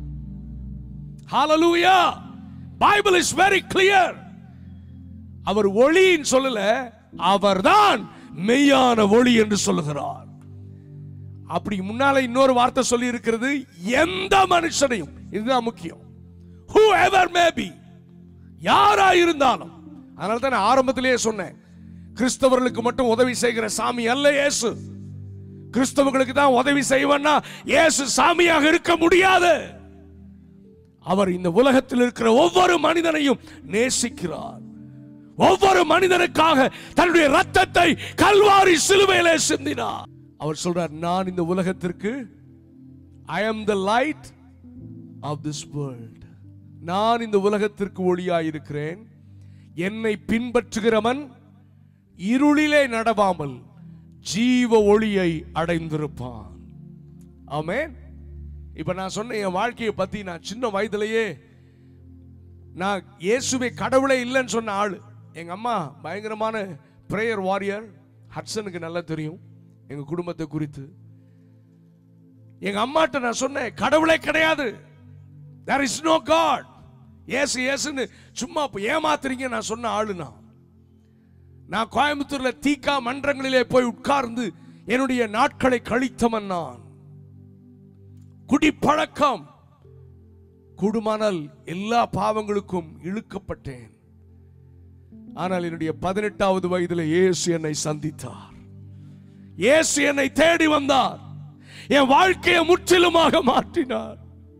A: ஹalleluya பைபிள் இஸ் வெரி கிளியர் அவர் ஒளின்னு சொல்லல அவர்தான் மெய்யான ஒளி என்று சொல்லுகிறார் அப்படி முன்னால இன்னொரு வார்த்தை சொல்லி இருக்கிறது எந்த மனுஷனையும் இதுதான் முக்கியம் who ever may be யாரா இருந்தாலும் அதனால தான் நான் ஆரம்பத்திலேயே சொன்னேன் கிறிஸ்தவர்களுக்கு மட்டும் உதவி செய்கிற சாமி அல்ல இயேசு கிறிஸ்தவர்களுக்கு தான் உதவி செய்வன்னா இயேசு சாமியாக இருக்க முடியாது அவர் இந்த உலகத்தில் இருக்கிற ஒவ்வொரு மனிதனையும் நேசிக்கிறார் ஒவ்வொரு மனிதனுக்காக தன்னுடைய ரத்தத்தை கல்வாரி சிலுவையிலே சிந்தினார் அவர் சொல்றார் நான் இந்த உலகத்திற்கு I am the light of this world நான் இந்த உலகத்திற்கு ஒளியாய் இருக்கிறேன் என்னை பின்பற்றுகிறவன் இருளிலே நடவாமல் ஜீவ ஒளியை அடைந்திருப்பான் ஆமென் இப்ப நான் சொன்ன என் வாழ்க்கையை பத்தி நான் சின்ன வயதிலேயே நான் இயேசுவை கடவுளே இல்லைன்னு சொன்ன ஆளு எங்க அம்மா பயங்கரமான பிரேயர் வாரியர் ஹட்சனுக்கு நல்லா தெரியும் எங்க குடும்பத்தை குறித்து எங்க அம்மாட்ட நான் சொன்னேன் கடவுளே கிடையாது there is no God Yesu ஏசுன்னு சும்மா இப்ப ஏமாத்துறீங்க நான் சொன்ன ஆளு நான் நான் கோயம்புத்தூர்ல தீக்கா மன்றங்களிலே போய் உட்கார்ந்து என்னுடைய நாட்களை கழித்தவன் நான் குடிப்பழக்கம் குடுமானால் எல்லா பாவங்களுக்கும் இழுக்கப்பட்டேன் ஆனால் என்னுடைய பதினெட்டாவது வயதில் இயேசு என்னை சந்தித்தார் இயேசு என்னை தேடி வந்தார் என் வாழ்க்கையை முற்றிலுமாக மாற்றினார்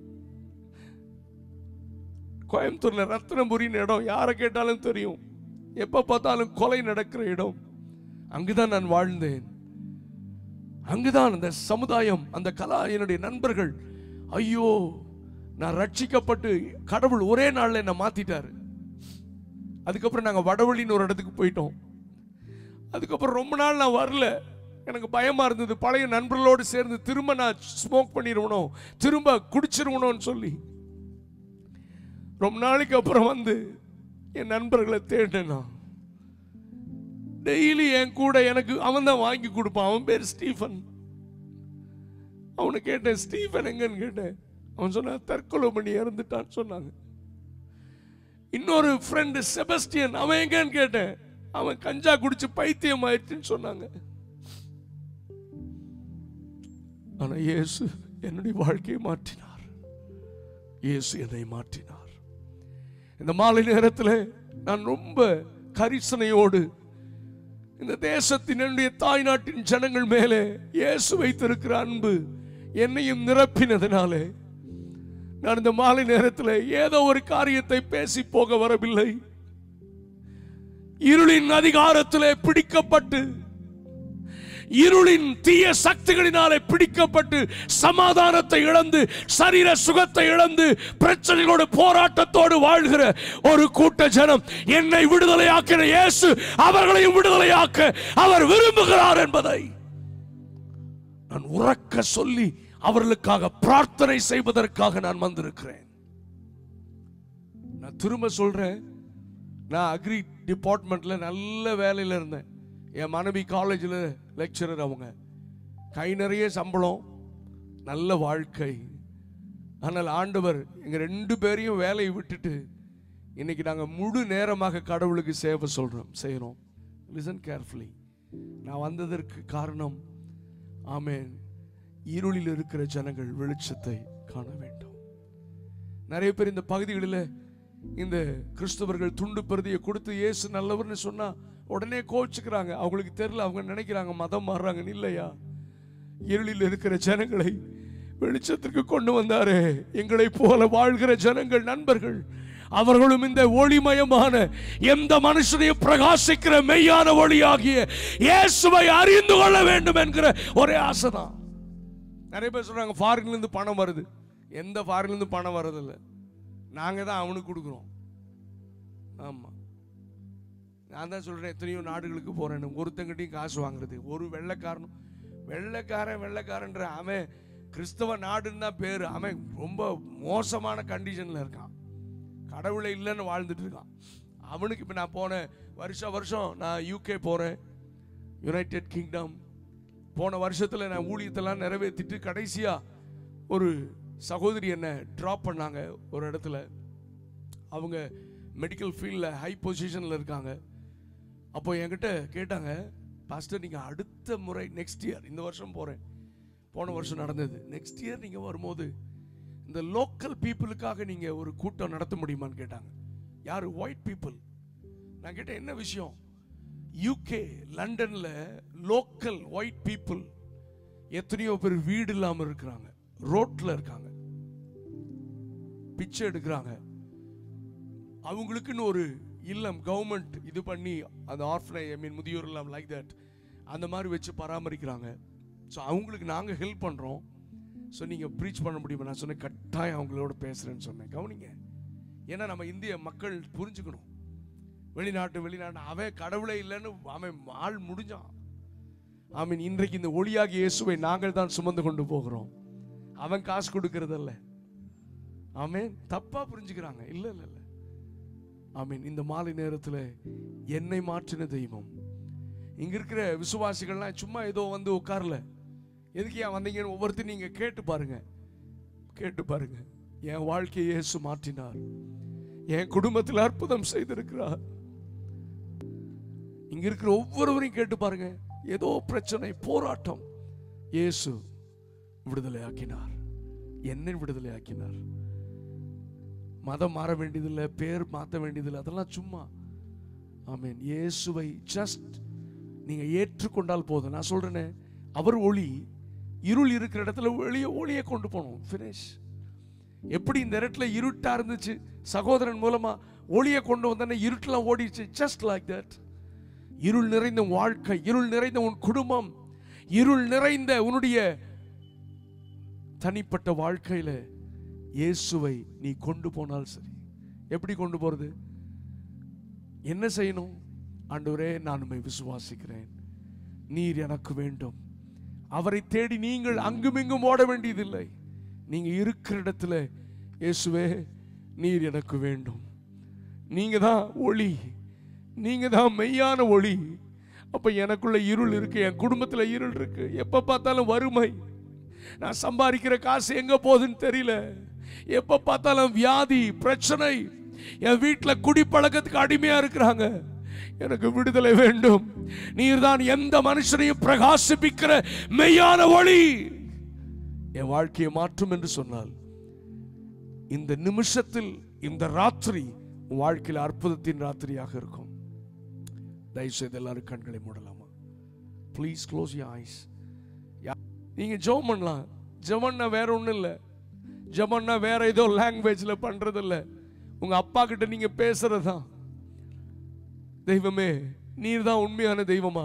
A: கோயம்புத்தூர்ல ரத்னபுரின்னு இடம் யாரை கேட்டாலும் தெரியும் எப்ப பார்த்தாலும் கொலை நடக்கிற இடம் அங்குதான் நான் வாழ்ந்தேன் அங்குதான் அந்த சமுதாயம் அந்த கலா என்னுடைய நண்பர்கள் ஐயோ நான் ரட்சிக்கப்பட்டு கடவுள் ஒரே நாள்ல என்னை மாத்திட்டாரு அதுக்கப்புறம் நாங்க வடவழின்னு ஒரு இடத்துக்கு போயிட்டோம் அதுக்கப்புறம் ரொம்ப நாள் நான் வரல எனக்கு பயமா இருந்தது பழைய நண்பர்களோடு சேர்ந்து திரும்ப நான் ஸ்மோக் பண்ணிடுவனோ திரும்ப குடிச்சிருவனோன்னு சொல்லி ரொம்ப நாளைக்கு அப்புறம் வந்து என் நண்பர்களை தேடினேன் நான் டெய்லி என் கூட எனக்கு அவன் தான் வாங்கி கொடுப்பான் அவன் பேர் ஸ்டீஃபன் அவனை கேட்டேன் ஸ்டீஃபன் எங்கன்னு கேட்டேன் அவன் சொன்னா தற்கொலை பண்ணி இறந்துட்டான்னு சொன்னாங்க இன்னொரு ஃப்ரெண்டு செபஸ்டியன் அவன் எங்கன்னு கேட்டேன் அவன் கஞ்சா குடிச்சு பைத்தியம் ஆயிடுச்சுன்னு சொன்னாங்க ஆனா இயேசு என்னுடைய வாழ்க்கையை மாற்றினார் இயேசு என்னை மாற்றினார் இந்த மாலை நேரத்தில் நான் ரொம்ப கரிசனையோடு இந்த தேசத்தின் என்னுடைய தாய்நாட்டின் ஜனங்கள் மேலே இயேசு வைத்திருக்கிற அன்பு என்னையும் நிரப்பினதினாலே நான் இந்த மாலை நேரத்தில் ஏதோ ஒரு காரியத்தை பேசி போக வரவில்லை இருளின் அதிகாரத்திலே பிடிக்கப்பட்டு இருளின் தீய சக்திகளினாலே பிடிக்கப்பட்டு சமாதானத்தை இழந்து சரீர சுகத்தை இழந்து பிரச்சனைகளோடு போராட்டத்தோடு வாழ்கிற ஒரு கூட்ட ஜனம் என்னை விடுதலையாக்கின இயேசு அவர்களையும் விடுதலையாக்க அவர் விரும்புகிறார் என்பதை நான் உறக்க சொல்லி அவர்களுக்காக பிரார்த்தனை செய்வதற்காக நான் வந்திருக்கிறேன் நான் திரும்ப சொல்றேன் நான் அக்ரி டிபார்ட்மெண்ட்ல நல்ல வேலையில இருந்தேன் என் மனைவி காலேஜில் லெக்சரர் அவங்க கை நிறைய சம்பளம் நல்ல வாழ்க்கை ஆனால் ஆண்டவர் எங்க ரெண்டு பேரையும் வேலையை விட்டுட்டு இன்னைக்கு நாங்க முழு நேரமாக கடவுளுக்கு சேவை சொல்றோம் செய்யறோம் லிசன் கேர்ஃபுல்லி நான் வந்ததற்கு காரணம் ஆமென் இருளில் இருக்கிற ஜனங்கள் வெளிச்சத்தை காண வேண்டும் நிறைய பேர் இந்த பகுதிகளில் இந்த கிறிஸ்தவர்கள் துண்டு பிரதியை கொடுத்து இயேசு நல்லவர்னு சொன்னா உடனே கோச்சுக்கிறாங்க அவங்களுக்கு தெரியல அவங்க நினைக்கிறாங்க மதம் மாறுறாங்கன்னு இல்லையா இருளில் இருக்கிற ஜனங்களை வெளிச்சத்திற்கு கொண்டு வந்தாரே எங்களை போல வாழ்கிற ஜனங்கள் நண்பர்கள் அவர்களும் இந்த ஒளிமயமான எந்த மனுஷனையும் பிரகாசிக்கிற மெய்யான ஒளியாகிய இயேசுவை அறிந்து கொள்ள வேண்டும் என்கிற ஒரே ஆசைதான் நிறைய பேர் சொல்றாங்க ஃபாரின்ல இருந்து பணம் வருது எந்த ஃபாரின்ல இருந்து பணம் வர்றதில்ல நாங்க தான் அவனுக்கு கொடுக்குறோம் ஆமா நான் தான் சொல்றேன் எத்தனையோ நாடுகளுக்கு போறேன் ஒருத்தங்கிட்டையும் காசு வாங்குறது ஒரு வெள்ளைக்காரனும் வெள்ளைக்காரன் வெள்ளைக்காரன்ற அவன் கிறிஸ்தவ நாடுன்னு தான் பேரு அவன் ரொம்ப மோசமான கண்டிஷன்ல இருக்கான் கடவுளை இல்லைன்னு வாழ்ந்துட்டு இருக்கான் அவனுக்கு இப்போ நான் போனேன் வருஷம் வருஷம் நான் யூகே போறேன் யுனைடெட் கிங்டம் போன வருஷத்துல நான் ஊழியத்தெல்லாம் நிறைவேற்றிட்டு கடைசியா ஒரு சகோதரி என்ன ட்ராப் பண்ணாங்க ஒரு இடத்துல அவங்க மெடிக்கல் ஃபீல்டில் ஹை பொசிஷனில் இருக்காங்க அப்போ என்கிட்ட கேட்டாங்க பாஸ்டர் நீங்கள் அடுத்த முறை நெக்ஸ்ட் இயர் இந்த வருஷம் போகிறேன் போன வருஷம் நடந்தது நெக்ஸ்ட் இயர் நீங்கள் வரும்போது இந்த லோக்கல் பீப்புளுக்காக நீங்கள் ஒரு கூட்டம் நடத்த முடியுமான்னு கேட்டாங்க யாரு ஒயிட் பீப்புள் நான் கேட்டேன் என்ன விஷயம் யூகே லண்டன்ல லோக்கல் ஒயிட் பீப்புள் எத்தனையோ பேர் வீடு இல்லாம இருக்கிறாங்க ரோட்ல இருக்காங்க பிச்சை எடுக்கிறாங்க அவங்களுக்குன்னு ஒரு இல்லம் கவர்மெண்ட் இது பண்ணி அந்த ஆர்ஃபனை ஐ மீன் முதியோர் இல்லம் லைக் தட் அந்த மாதிரி வச்சு பராமரிக்கிறாங்க ஸோ அவங்களுக்கு நாங்கள் ஹெல்ப் பண்ணுறோம் ஸோ நீங்கள் ப்ரீச் பண்ண முடியுமா நான் சொன்னேன் கட்டாயம் அவங்களோட பேசுகிறேன்னு சொன்னேன் கவனிங்க ஏன்னா நம்ம இந்திய மக்கள் புரிஞ்சுக்கணும் வெளிநாட்டு வெளிநாட்டு அவன் கடவுளே இல்லைன்னு அவன் ஆள் முடிஞ்சான் ஐ மீன் இன்றைக்கு இந்த ஒளியாகி இயேசுவை நாங்கள் தான் சுமந்து கொண்டு போகிறோம் அவன் காசு கொடுக்கறதல்ல ஆமென் தப்பா புரிஞ்சுக்கிறாங்க இல்ல இல்ல இல்ல ஆமென் இந்த மாலை நேரத்துல என்னை மாற்றின தெய்வம் இங்க இருக்கிற விசுவாசிகள்லாம் சும்மா ஏதோ வந்து உட்காரல எதுக்கு ஏன் வந்தீங்கன்னு ஒவ்வொருத்தரும் நீங்க கேட்டு பாருங்க கேட்டு பாருங்க என் வாழ்க்கையை இயேசு மாற்றினார் என் குடும்பத்தில் அற்புதம் செய்திருக்கிறார் இங்க இருக்கிற ஒவ்வொருவரையும் கேட்டு பாருங்க ஏதோ பிரச்சனை போராட்டம் இயேசு விடுதலை ஆக்கினார் என்னை விடுதலை ஆக்கினார் மதம் மாற வேண்டியதில்லை பேர் மாற்ற வேண்டியதில்லை அதெல்லாம் சும்மா ஆமென் இயேசுவை ஜஸ்ட் நீங்க ஏற்றுக்கொண்டால் போதும் நான் சொல்றேனே அவர் ஒளி இருள் இருக்கிற இடத்துல வெளியே ஒளியை கொண்டு போகணும் ஃபினிஷ் எப்படி இந்த இடத்துல இருட்டா இருந்துச்சு சகோதரன் மூலமா ஒளியை கொண்டு வந்தோன்னே இருட்டெல்லாம் ஓடிடுச்சு ஜஸ்ட் லைக் தட் இருள் நிறைந்த உன் வாழ்க்கை இருள் நிறைந்த உன் குடும்பம் இருள் நிறைந்த உன்னுடைய தனிப்பட்ட வாழ்க்கையில இயேசுவை நீ கொண்டு போனால் சரி எப்படி கொண்டு போறது என்ன செய்யணும் ஆண்டவரே நான் உம்மை விசுவாசிக்கிறேன் நீர் எனக்கு வேண்டும் அவரை தேடி நீங்கள் அங்குமிங்கும் ஓட வேண்டியதில்லை நீங்க இருக்கிற இடத்துல இயேசுவே நீர் எனக்கு வேண்டும் நீங்க தான் ஒளி நீங்க தான் மெய்யான ஒளி அப்ப எனக்குள்ள இருள் இருக்கு என் குடும்பத்துல இருள் இருக்கு எப்ப பார்த்தாலும் வறுமை நான் சம்பாதிக்கிற காசு எங்க போகுதுன்னு தெரியல எப்ப பார்த்தாலும் வியாதி பிரச்சனை என் வீட்டுல குடிப்பழக்கத்துக்கு அடிமையா இருக்கிறாங்க எனக்கு விடுதலை வேண்டும் நீர்தான் எந்த மனுஷனையும் பிரகாசிப்பிக்கிற மெய்யான ஒளி என் வாழ்க்கையை மாற்றும் என்று சொன்னால் இந்த நிமிஷத்தில் இந்த ராத்திரி உன் வாழ்க்கையில் அற்புதத்தின் ராத்திரியாக இருக்கும் தயவுசெய்து எல்லாரும் கண்களை மூடலாமா ப்ளீஸ் க்ளோஸ் யூ ஐஸ் நீங்க ஜெபம் பண்ணலாம் ஜெபம்னா வேற ஒண்ணும் இல்லை ஜெபம்னா வேற ஏதோ லாங்குவேஜ்ல பண்றது இல்ல உங்க அப்பா கிட்ட நீங்க பேசுறது தான் தெய்வமே நீர் தான் உண்மையான தெய்வமா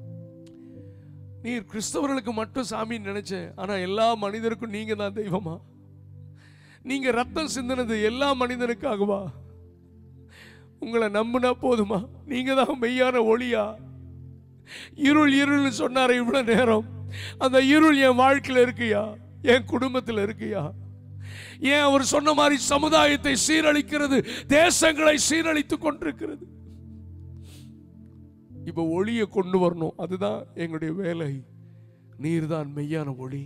A: நீர் கிறிஸ்தவர்களுக்கு மட்டும் சாமின்னு நினைச்சேன் ஆனா எல்லா மனிதருக்கும் நீங்க தான் தெய்வமா நீங்க ரத்தம் சிந்தினது எல்லா மனிதனுக்காகவா உங்களை நம்பினா போதுமா நீங்க தான் மெய்யான ஒளியா இருள் இருள்னு சொன்னாரு இவ்வளவு நேரம் அந்த இருள் என் வாழ்க்கையில இருக்குயா என் குடும்பத்தில் இருக்குயா ஏன் அவர் சொன்ன மாதிரி சமுதாயத்தை சீரழிக்கிறது தேசங்களை சீரழித்துக் கொண்டிருக்கிறது இப்ப ஒளியை கொண்டு வரணும் அதுதான் எங்களுடைய வேலை நீர்தான் மெய்யான ஒளி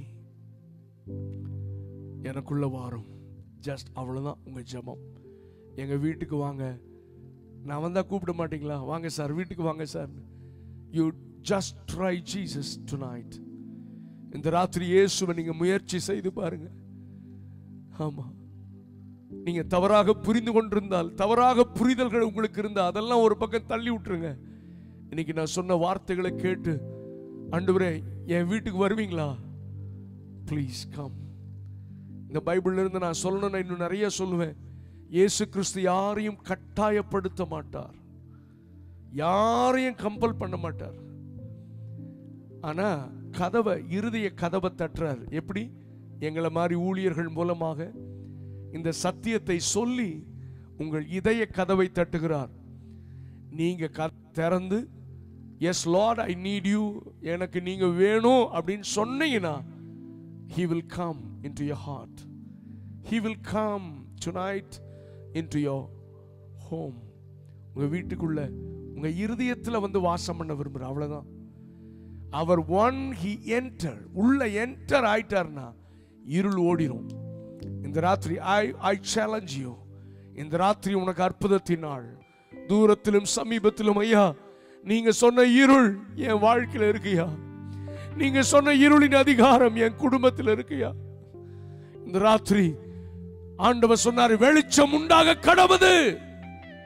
A: எனக்குள்ள வாரும் ஜஸ்ட் அவ்வளவுதான் உங்க ஜெபம் எங்க வீட்டுக்கு வாங்க நான் வந்தா கூப்பிட மாட்டீங்களா வாங்க சார் வீட்டுக்கு வாங்க sir you just try Jesus tonight இந்த ராத்திரி இயேசுவை நீங்க முயற்சி செய்து பாருங்க ஆமா நீங்க தவறாக புரிந்து கொண்டிருந்தால் தவறாக புரிதல்கள் உங்களுக்கு இருந்தால் அதெல்லாம் ஒரு பக்கம் தள்ளி விட்டுருங்க இன்னைக்கு நான் சொன்ன வார்த்தைகளை கேட்டு ஆண்டவரே என் வீட்டுக்கு வருவீங்களா ப்ளீஸ் கம் இந்த பைபிள்ல இருந்து நான் சொல்லணும்னா இன்னும் நிறைய சொல்லுவேன் இயேசு கிறிஸ்து யாரையும் கட்டாயப்படுத்த மாட்டார் யாரையும் கம்பல் பண்ண மாட்டார் ஆனா கதவை இருதய கதவை தட்டுறார் எப்படி எங்களை மாதிரி ஊழியர்கள் மூலமாக இந்த சத்தியத்தை சொல்லி உங்கள் இதய கதவை தட்டுகிறார் நீங்க க திறந்து yes Lord I need you எனக்கு நீங்க வேணும் அப்படின்னு சொன்னீங்கன்னா he will come into your heart he will come tonight into your home உங்க வீட்டுக்குள்ள உங்க இருதயத்துல வந்து வாசம் பண்ண விரும்புற அவ்வளவுதான் அவர் ஒன் ஹி என்டர் உள்ள என்டர் ஆயிட்டார்னா இருள் ஓடிரும் இந்த ராத்திரி ஐ ஐ சேலஞ்ச் யூ இந்த ராத்திரி உனக்கு அற்புதத்தின் நாள் தூரத்திலும் சமீபத்திலும் ஐயா நீங்க சொன்ன இருள் என் வாழ்க்கையில இருக்குயா நீங்க சொன்ன இருளின் அதிகாரம் என் குடும்பத்தில் இருக்குயா இந்த ராத்திரி ஆண்டவர் சொன்னார் வெளிச்சம் உண்டாக கடவுது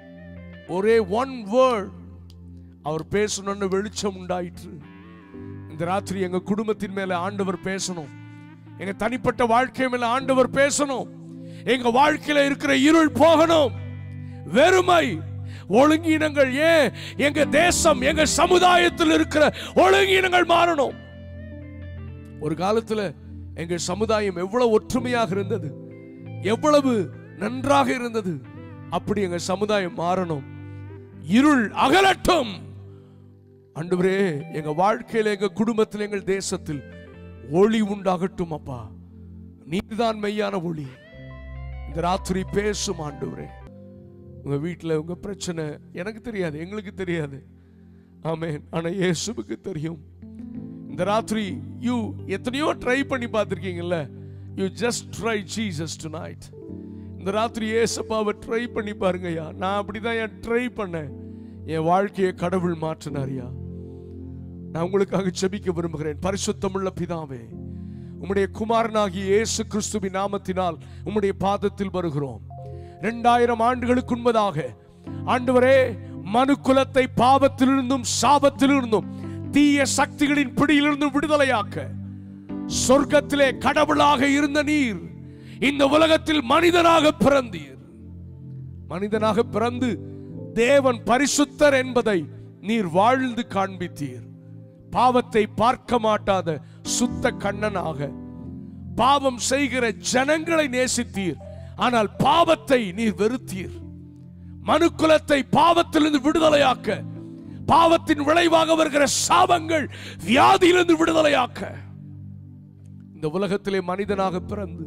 A: ஒரே ஒன் வேர்ட் அவர் பேசணும்னு வெளிச்சம் உண்டாயிற்று இந்த ராத்திரி எங்க குடும்பத்தின் மேல ஆண்டவர் பேசணும் எங்க தனிப்பட்ட வாழ்க்கை மேல ஆண்டவர் பேசணும் எங்க வாழ்க்கையில இருக்கிற இருள் போகணும் வெறுமை ஒழுங்கீனங்கள் ஏன் எங்க தேசம் எங்க சமுதாயத்தில் இருக்கிற ஒழுங்கீனங்கள் மாறணும் ஒரு காலத்துல எங்க சமுதாயம் எவ்வளவு ஒற்றுமையாக இருந்தது எவ்வளவு நன்றாக இருந்தது அப்படி எங்க சமுதாயம் மாறணும் இருள் அகலட்டும் ஆண்டவரே எங்க வாழ்க்கையில எங்க குடும்பத்தில் எங்கள் தேசத்தில் ஒளி உண்டாகட்டும் அப்பா நீதான் மெய்யான ஒளி இந்த ராத்திரி பேசும் ஆண்டவரே உங்க வீட்டில் உங்க பிரச்சனை எனக்கு தெரியாது எங்களுக்கு தெரியாது ஆமென் ஆனா இயேசுவுக்கு தெரியும் இந்த ராத்திரி யூ எத்தனையோ ட்ரை பண்ணி பார்த்துருக்கீங்கல்ல you just try Jesus tonight இந்த ராத்திரி ஏசப்பாவை ட்ரை பண்ணி பாருங்கய்யா நான் அப்படிதான் என் ட்ரை பண்ணேன் என் வாழ்க்கையை கடவுள் மாற்றினாரியா நான் உங்களுக்காக ஜெபிக்க விரும்புகிறேன் பரிசுத்தமுள்ள பிதாவே உம்முடைய குமாரனாகிய இயேசு கிறிஸ்துவின் நாமத்தினால் உம்முடைய பாதத்தில் வருகிறோம் இரண்டாயிரம் ஆண்டுகளுக்கு முன்பதாக ஆண்டவரே மனு குலத்தை பாவத்திலிருந்தும் சாபத்திலிருந்தும் தீய சக்திகளின் பிடியிலிருந்தும் விடுதலையாக்க சொர்க்கத்திலே கடவுளாக இருந்த நீர் இந்த உலகத்தில் மனிதனாக பிறந்தீர் மனிதனாக பிறந்து தேவன் பரிசுத்தர் என்பதை நீர் வாழ்ந்து காண்பித்தீர் பாவத்தை பார்க்க மாட்டாத சுத்த கண்ணனாக பாவம் செய்கிற ஜனங்களை நேசித்தீர் ஆனால் பாவத்தை நீர் வெறுத்தீர் மனுக்குலத்தை பாவத்திலிருந்து விடுதலையாக்க பாவத்தின் விளைவாக வருகிற சாபங்கள் வியாதியிலிருந்து விடுதலையாக்க இந்த உலகத்திலே மனிதனாக பிறந்து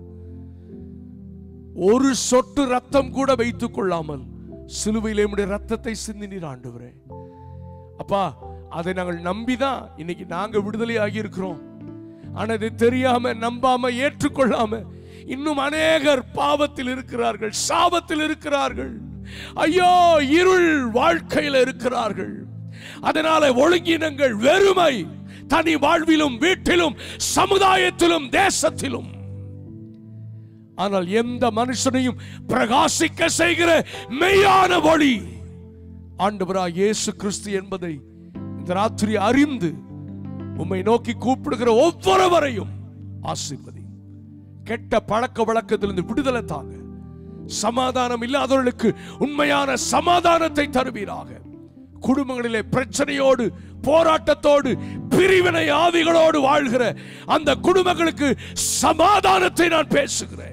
A: ஒரு சொட்டு ரத்தம் கூட வைத்துக் கொள்ளாமல் சிலுவையிலே உம்முடைய ரத்தத்தை சிந்தினீர் ஆண்டவரே அப்பா அதை நாங்கள் நம்பிதான் இன்னைக்கு நாங்க விடுதலை ஆகி இருக்கிறோம் ஆனா இதை தெரியாம நம்பாம ஏற்றுக்கொள்ளாம இன்னும் அநேகர் பாவத்தில் இருக்கிறார்கள் சாபத்தில் இருக்கிறார்கள் ஐயோ இருள் வாழ்க்கையில இருக்கிறார்கள் அதனால ஒழுங்கினங்கள் வெறுமை தனி வாழ்விலும் வீட்டிலும் சமுதாயத்திலும் தேசத்திலும் ஆனால் எந்த மனுஷனையும் பிரகாசிக்க செய்கிற மெய்யான ஒளி ஆண்டவராய் இயேசு கிறிஸ்து என்பதை இந்த ராத்திரி அறிந்து உம்மை நோக்கி கூப்பிடுகிற ஒவ்வொருவரையும் ஆசீர்வதி கெட்ட பழக்க வழக்கத்திலிருந்து விடுதலை தாங்க சமாதானம் இல்லாதவர்களுக்கு உண்மையான சமாதானத்தை தருவீராக குடும்பங்களிலே பிரச்சனையோடு போராட்டத்தோடு பிரிவினை ஆவிகளோடு வாழ்கிற அந்த குடும்பங்களுக்கு சமாதானத்தை நான் பேசுகிறேன்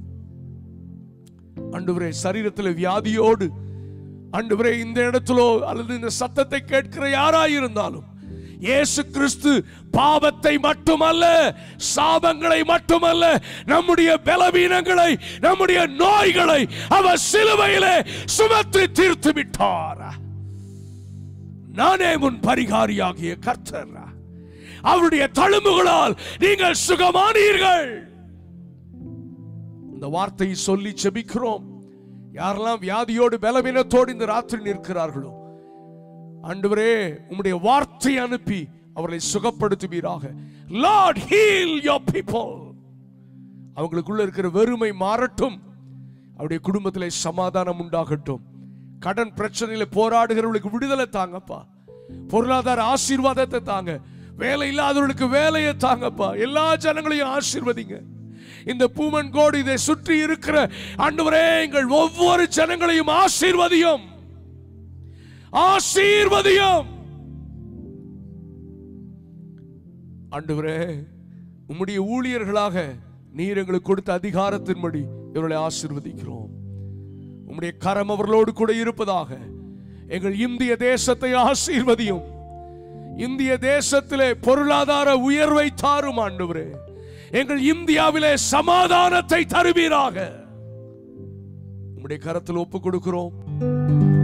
A: அன்றுவரே சரீரத்தில் வியாதியோடு அன்றுவரே இந்த இடத்திலோ அல்லது இந்த சத்தத்தை கேட்கிற யாராயிருந்தாலும் இயேசு கிறிஸ்து பாவத்தை மட்டுமல்ல சாபங்களை மட்டுமல்ல நம்முடைய பலவீனங்களை நம்முடைய நோய்களை அவர் சிலுவையிலே சுமத்தி தீர்த்து விட்டார் நானே முன் பரிகாரியாகிய கர்த்தர் அவருடைய தழும்புகளால் நீங்கள் சுகமானீர்கள் இந்த வார்த்தையை சொல்லி செபிக்கிறோம் யாரெல்லாம் வியாதியோடு பலவீனத்தோடு இந்த ராத்திரி நிற்கிறார்களோ ஆண்டவரே உம்முடைய வார்த்தை அனுப்பி அவர்களை சுகப்படுத்துவீராக லார்ட் ஹீல் யோர் பீப்புள் அவங்களுக்குள்ள இருக்கிற வெறுமை மாறட்டும் அவருடைய குடும்பத்திலே சமாதானம் உண்டாகட்டும் கடன் பிரச்சனையில போராடுகிறவர்களுக்கு விடுதலை தாங்கப்பா பொருளாதார ஆசீர்வாதத்தை தாங்க வேலை இல்லாதவர்களுக்கு வேலையை தாங்கப்பா எல்லா ஜனங்களையும் ஆசீர்வதிங்க இந்த பூமன் கோடு இதை சுற்றி இருக்கிற ஆண்டவரே எங்கள் ஒவ்வொரு ஜனங்களையும் ஆசீர்வதியும் ஆசீர்வதியும் ஆண்டவரே உம்முடைய ஊழியர்களாக நீர் எங்களுக்கு கொடுத்த அதிகாரத்தின்படி இவர்களை ஆசீர்வதிக்கிறோம் உம்முடைய கரம் அவர்களோடு கூட இருப்பதாக எங்கள் இந்திய தேசத்தை ஆசீர்வதியும் இந்திய தேசத்திலே பொருளாதார உயர்வை தாரும் ஆண்டவரே எங்கள் இந்தியாவிலே சமாதானத்தை தருவீராக உம்முடைய கரத்தில் ஒப்பு கொடுக்கிறோம்